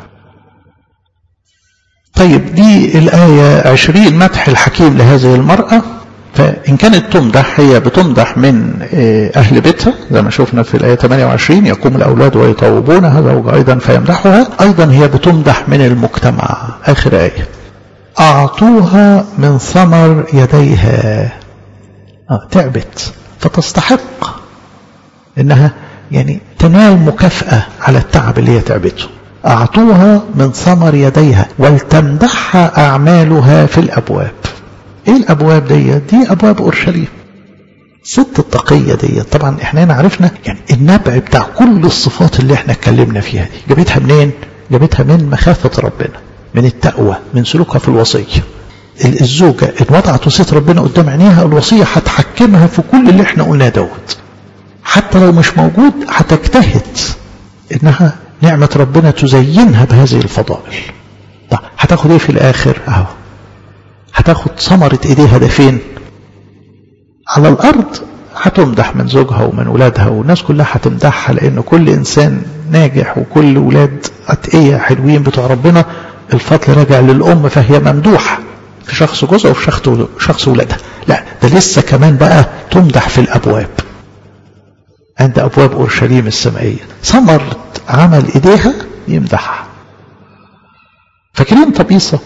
طيب دي الآية عشرين مدح الحكيم لهذه المرأة فإن كانت تمدح هي بتمدح من أهل بيتها زي ما شفنا في الآية 28 يقوم الأولاد ويطوبونها زوج أيضا فيمدحها أيضا هي بتمدح من المجتمع آخر آية أعطوها من ثمر يديها آه تعبت فتستحق انها يعني تنال مكافأة على التعب اللي هي تعبته اعطوها من ثمر يديها ولتمدحها اعمالها في الابواب ايه الابواب دي دي ابواب اورشليم ست التقية دي طبعا احنا هنا عرفنا يعني النبع بتاع كل الصفات اللي احنا اتكلمنا فيها دي جابتها منين جابتها من مخافة ربنا من التقوى من سلوكها في الوصية الزوجة إن وضعت وصية ربنا قدام عينيها الوصية هتحكمها في كل اللي احنا قلناه دوت حتى لو مش موجود هتجتهد إنها نعمة ربنا تزينها بهذه الفضائل طب هتاخد ايه في الآخر اهو هتاخد ثمرة ايديها ده فين على الأرض هتمدح من زوجها ومن ولادها والناس كلها هتمدحها لأن كل إنسان ناجح وكل ولاد أتقية حلوين بتوع ربنا الفضل راجع للأم فهي ممدوحة في شخص جوزها وفي شخص شخص ولادها لا ده لسه كمان بقى تمدح في الأبواب عند أبواب أورشليم السمائية ثمرة عمل إيديها يمدحها فاكرين طبيصة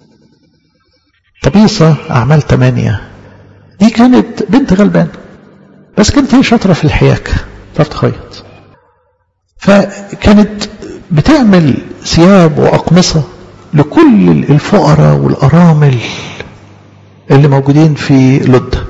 طبيصة أعمال ثمانية دي كانت بنت غلبان بس كانت هي شاطرة في الحياكة تعرف تخيط فكانت بتعمل ثياب وأقمصة لكل الفقراء والأرامل اللي موجودين في لد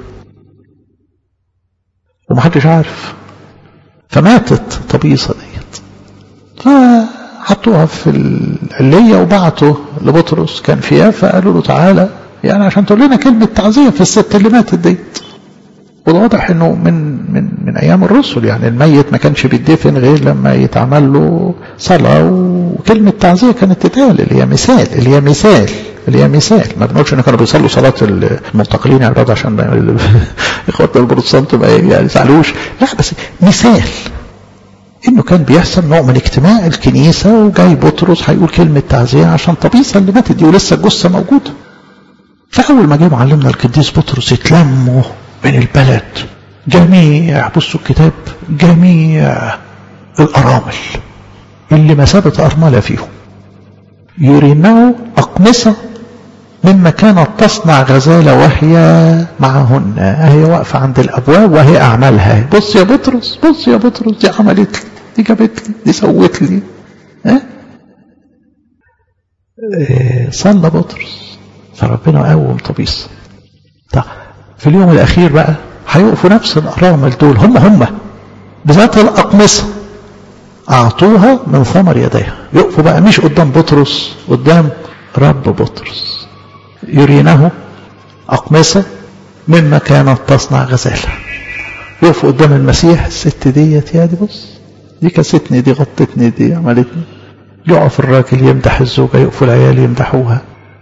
ومحدش عارف فماتت طبيصة ديت فحطوها في العلية وبعتوا لبطرس كان فيها فقالوا له تعالى يعني عشان تقول لنا كلمة تعزية في الست اللي ماتت ديت وده واضح انه من من من ايام الرسل يعني الميت ما كانش بيدفن غير لما يتعمل له صلاه وكلمه تعزيه كانت تتقال اللي هي مثال اللي هي مثال اللي هي مثال ما بنقولش ان كانوا بيصلوا صلاه المنتقلين يعني برضه عشان اخواتنا البروتستانت ما يعني يزعلوش لا بس مثال انه كان بيحصل نوع من اجتماع الكنيسه وجاي بطرس هيقول كلمه تعزيه عشان طبيصه اللي ماتت دي ولسه الجثه موجوده فاول ما جه معلمنا القديس بطرس اتلموا من البلد جميع بصوا الكتاب جميع الأرامل اللي مسابة أرملة فيهم يرينه أقمصة مما كانت تصنع غزالة وهي معهن هي واقفة عند الأبواب وهي أعمالها بص يا بطرس بص يا بطرس دي عملت لي دي جابت لي دي سوت لي ها إيه صلى بطرس فربنا قوم طبيس طب في اليوم الأخير بقى هيقفوا نفس الأرامل دول هم هم بذات الأقمصة أعطوها من ثمر يديها يقفوا بقى مش قدام بطرس قدام رب بطرس يرينه أقمصة مما كانت تصنع غزالة يقفوا قدام المسيح الست ديت يا دي بص دي كستني دي غطتني دي عملتني يقف الراجل يمدح الزوجة يقفوا العيال يمدحوها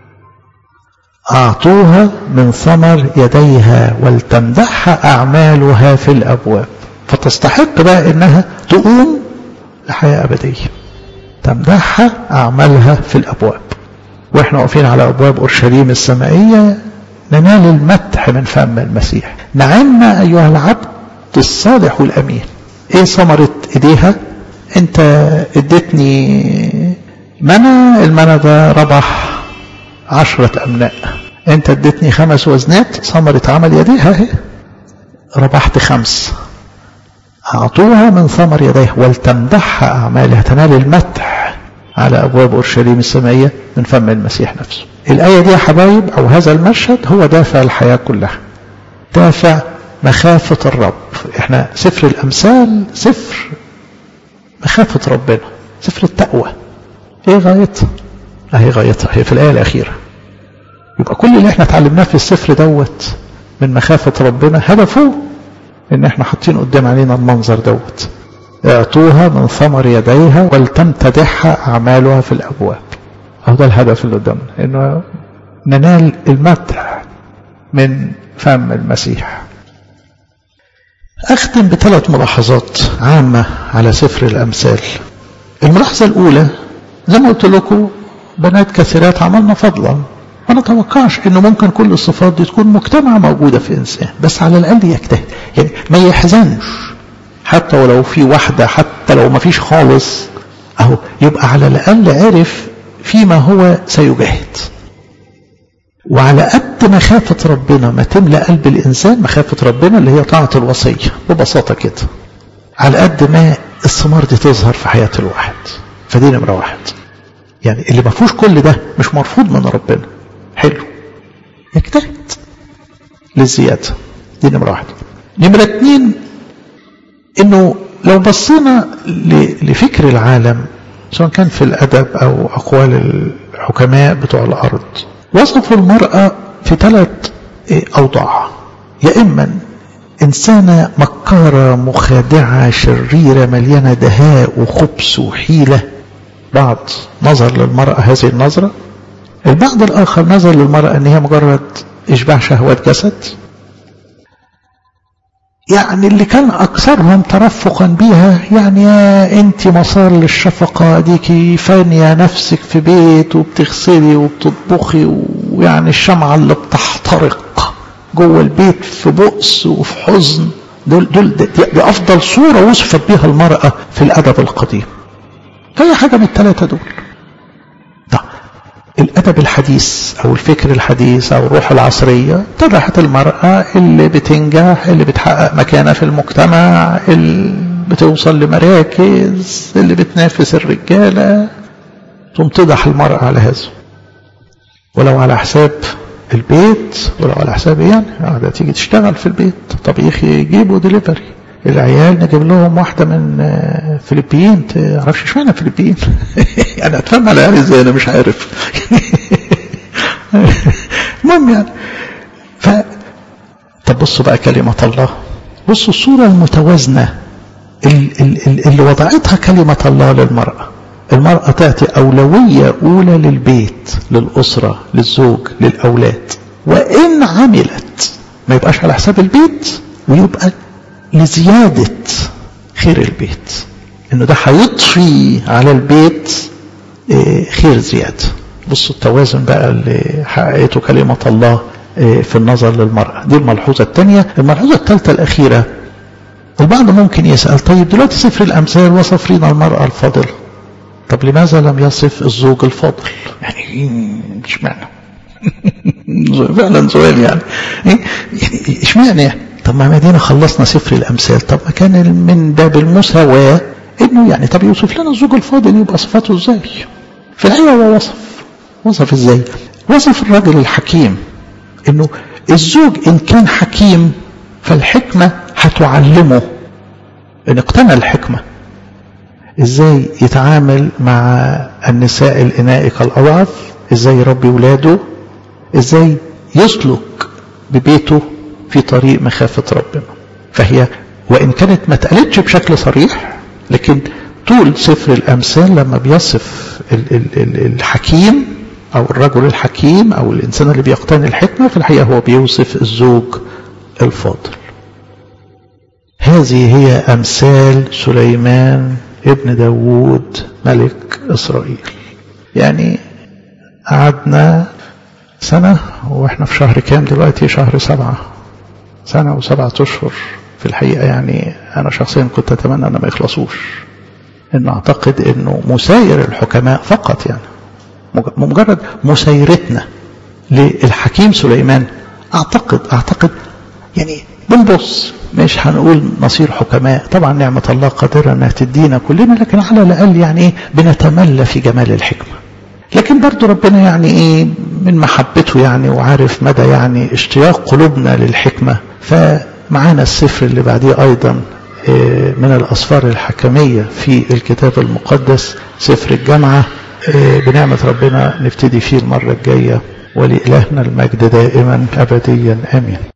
أعطوها من ثمر يديها ولتمدحها أعمالها في الأبواب فتستحق بقى إنها تقوم لحياة أبدية تمدحها أعمالها في الأبواب وإحنا واقفين على أبواب أورشليم السمائية ننال المدح من فم المسيح نعم أيها العبد الصالح والأمين إيه ثمرة إيديها أنت اديتني منى المنى ده ربح عشرة أمناء أنت اديتني خمس وزنات ثمرة عمل يديها اهي ربحت خمس أعطوها من ثمر يديها ولتمدحها أعمالها تنال المدح على أبواب أورشليم السمائية من فم المسيح نفسه الآية دي يا حبايب أو هذا المشهد هو دافع الحياة كلها دافع مخافة الرب احنا سفر الأمثال سفر مخافة ربنا سفر التقوى ايه غايتها اهي غايتها هي في الآية الأخيرة يبقى كل اللي احنا اتعلمناه في السفر دوت من مخافة ربنا هدفه ان احنا حاطين قدام علينا المنظر دوت اعطوها من ثمر يديها ولتمتدحها اعمالها في الابواب اهو ده الهدف اللي قدامنا انه ننال المدح من فم المسيح اختم بثلاث ملاحظات عامة على سفر الامثال الملاحظة الاولى زي ما قلت لكم بنات كثيرات عملنا فضلا ما نتوقعش انه ممكن كل الصفات دي تكون مجتمعة موجودة في انسان بس على الاقل يجتهد يعني ما يحزنش حتى ولو في واحدة حتى لو ما فيش خالص اهو يبقى على الاقل عرف فيما هو سيجاهد وعلى قد مخافة ربنا ما تملأ قلب الإنسان مخافة ربنا اللي هي طاعة الوصية ببساطة كده على قد ما الثمار دي تظهر في حياة الواحد فدي نمرة واحد يعني اللي ما فيهوش كل ده مش مرفوض من ربنا حلو يجتهد للزيادة دي نمرة واحدة نمرة اتنين انه لو بصينا لفكر العالم سواء كان في الأدب أو أقوال الحكماء بتوع الأرض وصفوا المرأة في ثلاث أوضاع يا إما إنسانة مكارة مخادعة شريرة مليانة دهاء وخبث وحيلة بعض نظر للمرأة هذه النظرة البعض الآخر نظر للمرأة أن هي مجرد إشباع شهوات جسد يعني اللي كان أكثرهم ترفقا بها يعني يا أنت مسار للشفقة ديكي فانية نفسك في بيت وبتغسلي وبتطبخي ويعني الشمعة اللي بتحترق جوه البيت في بؤس وفي حزن دول دول دي, دي أفضل صورة وصفت بها المرأة في الأدب القديم أي حاجة من الثلاثة دول ده الأدب الحديث أو الفكر الحديث أو الروح العصرية طرحت المرأة اللي بتنجح اللي بتحقق مكانة في المجتمع اللي بتوصل لمراكز اللي بتنافس الرجالة ثم تضح المرأة على هذا ولو على حساب البيت ولو على حساب ايه يعني ده تيجي تشتغل في البيت طب يا اخي يجيبوا دليفري العيال نجيب لهم واحدة من فلبين تعرفش اشمعنى فلبين يعني اتفهم على العيال ازاي انا مش عارف المهم يعني ف طب بصوا بقى كلمة الله بصوا الصورة المتوازنة اللي وضعتها كلمة الله للمرأة المرأة تأتي أولوية أولى للبيت للأسرة للزوج للأولاد وإن عملت ما يبقاش على حساب البيت ويبقى لزيادة خير البيت انه ده هيضفي على البيت خير زيادة بصوا التوازن بقى اللي حققته كلمة الله في النظر للمرأة دي الملحوظة الثانية الملحوظة الثالثة الأخيرة البعض ممكن يسأل طيب دلوقتي سفر الأمثال وصف لنا المرأة الفاضلة طب لماذا لم يصف الزوج الفاضل يعني اشمعنى فعلا سؤال يعني يعني اشمعنى يعني طب ما مدينة خلصنا سفر الأمثال طب ما كان من باب المساواة إنه يعني طب يوصف لنا الزوج الفاضل يبقى صفاته إزاي في الحقيقة هو وصف وصف إزاي وصف الرجل الحكيم إنه الزوج إن كان حكيم فالحكمة هتعلمه إن اقتنى الحكمة إزاي يتعامل مع النساء الإناء كالأضعف إزاي يربي ولاده إزاي يسلك ببيته في طريق مخافة ربنا فهي وإن كانت ما اتقالتش بشكل صريح لكن طول سفر الأمثال لما بيصف ال ال ال الحكيم أو الرجل الحكيم أو الإنسان اللي بيقتني الحكمة في الحقيقة هو بيوصف الزوج الفاضل هذه هي أمثال سليمان ابن داوود ملك إسرائيل يعني قعدنا سنة وإحنا في شهر كام دلوقتي شهر سبعة سنة وسبعة أشهر في الحقيقة يعني أنا شخصيا كنت أتمنى أن ما يخلصوش إن أعتقد إنه مساير الحكماء فقط يعني مجرد مسايرتنا للحكيم سليمان أعتقد أعتقد يعني بنبص مش هنقول نصير حكماء طبعا نعمة الله قادرة أنها تدينا كلنا لكن على الأقل يعني إيه بنتملى في جمال الحكمة لكن برضو ربنا يعني إيه من محبته يعني وعارف مدى يعني اشتياق قلوبنا للحكمة فمعانا السفر اللي بعديه أيضا من الأسفار الحكمية في الكتاب المقدس سفر الجامعة بنعمة ربنا نبتدي فيه المرة الجاية ولإلهنا المجد دائما أبديا آمين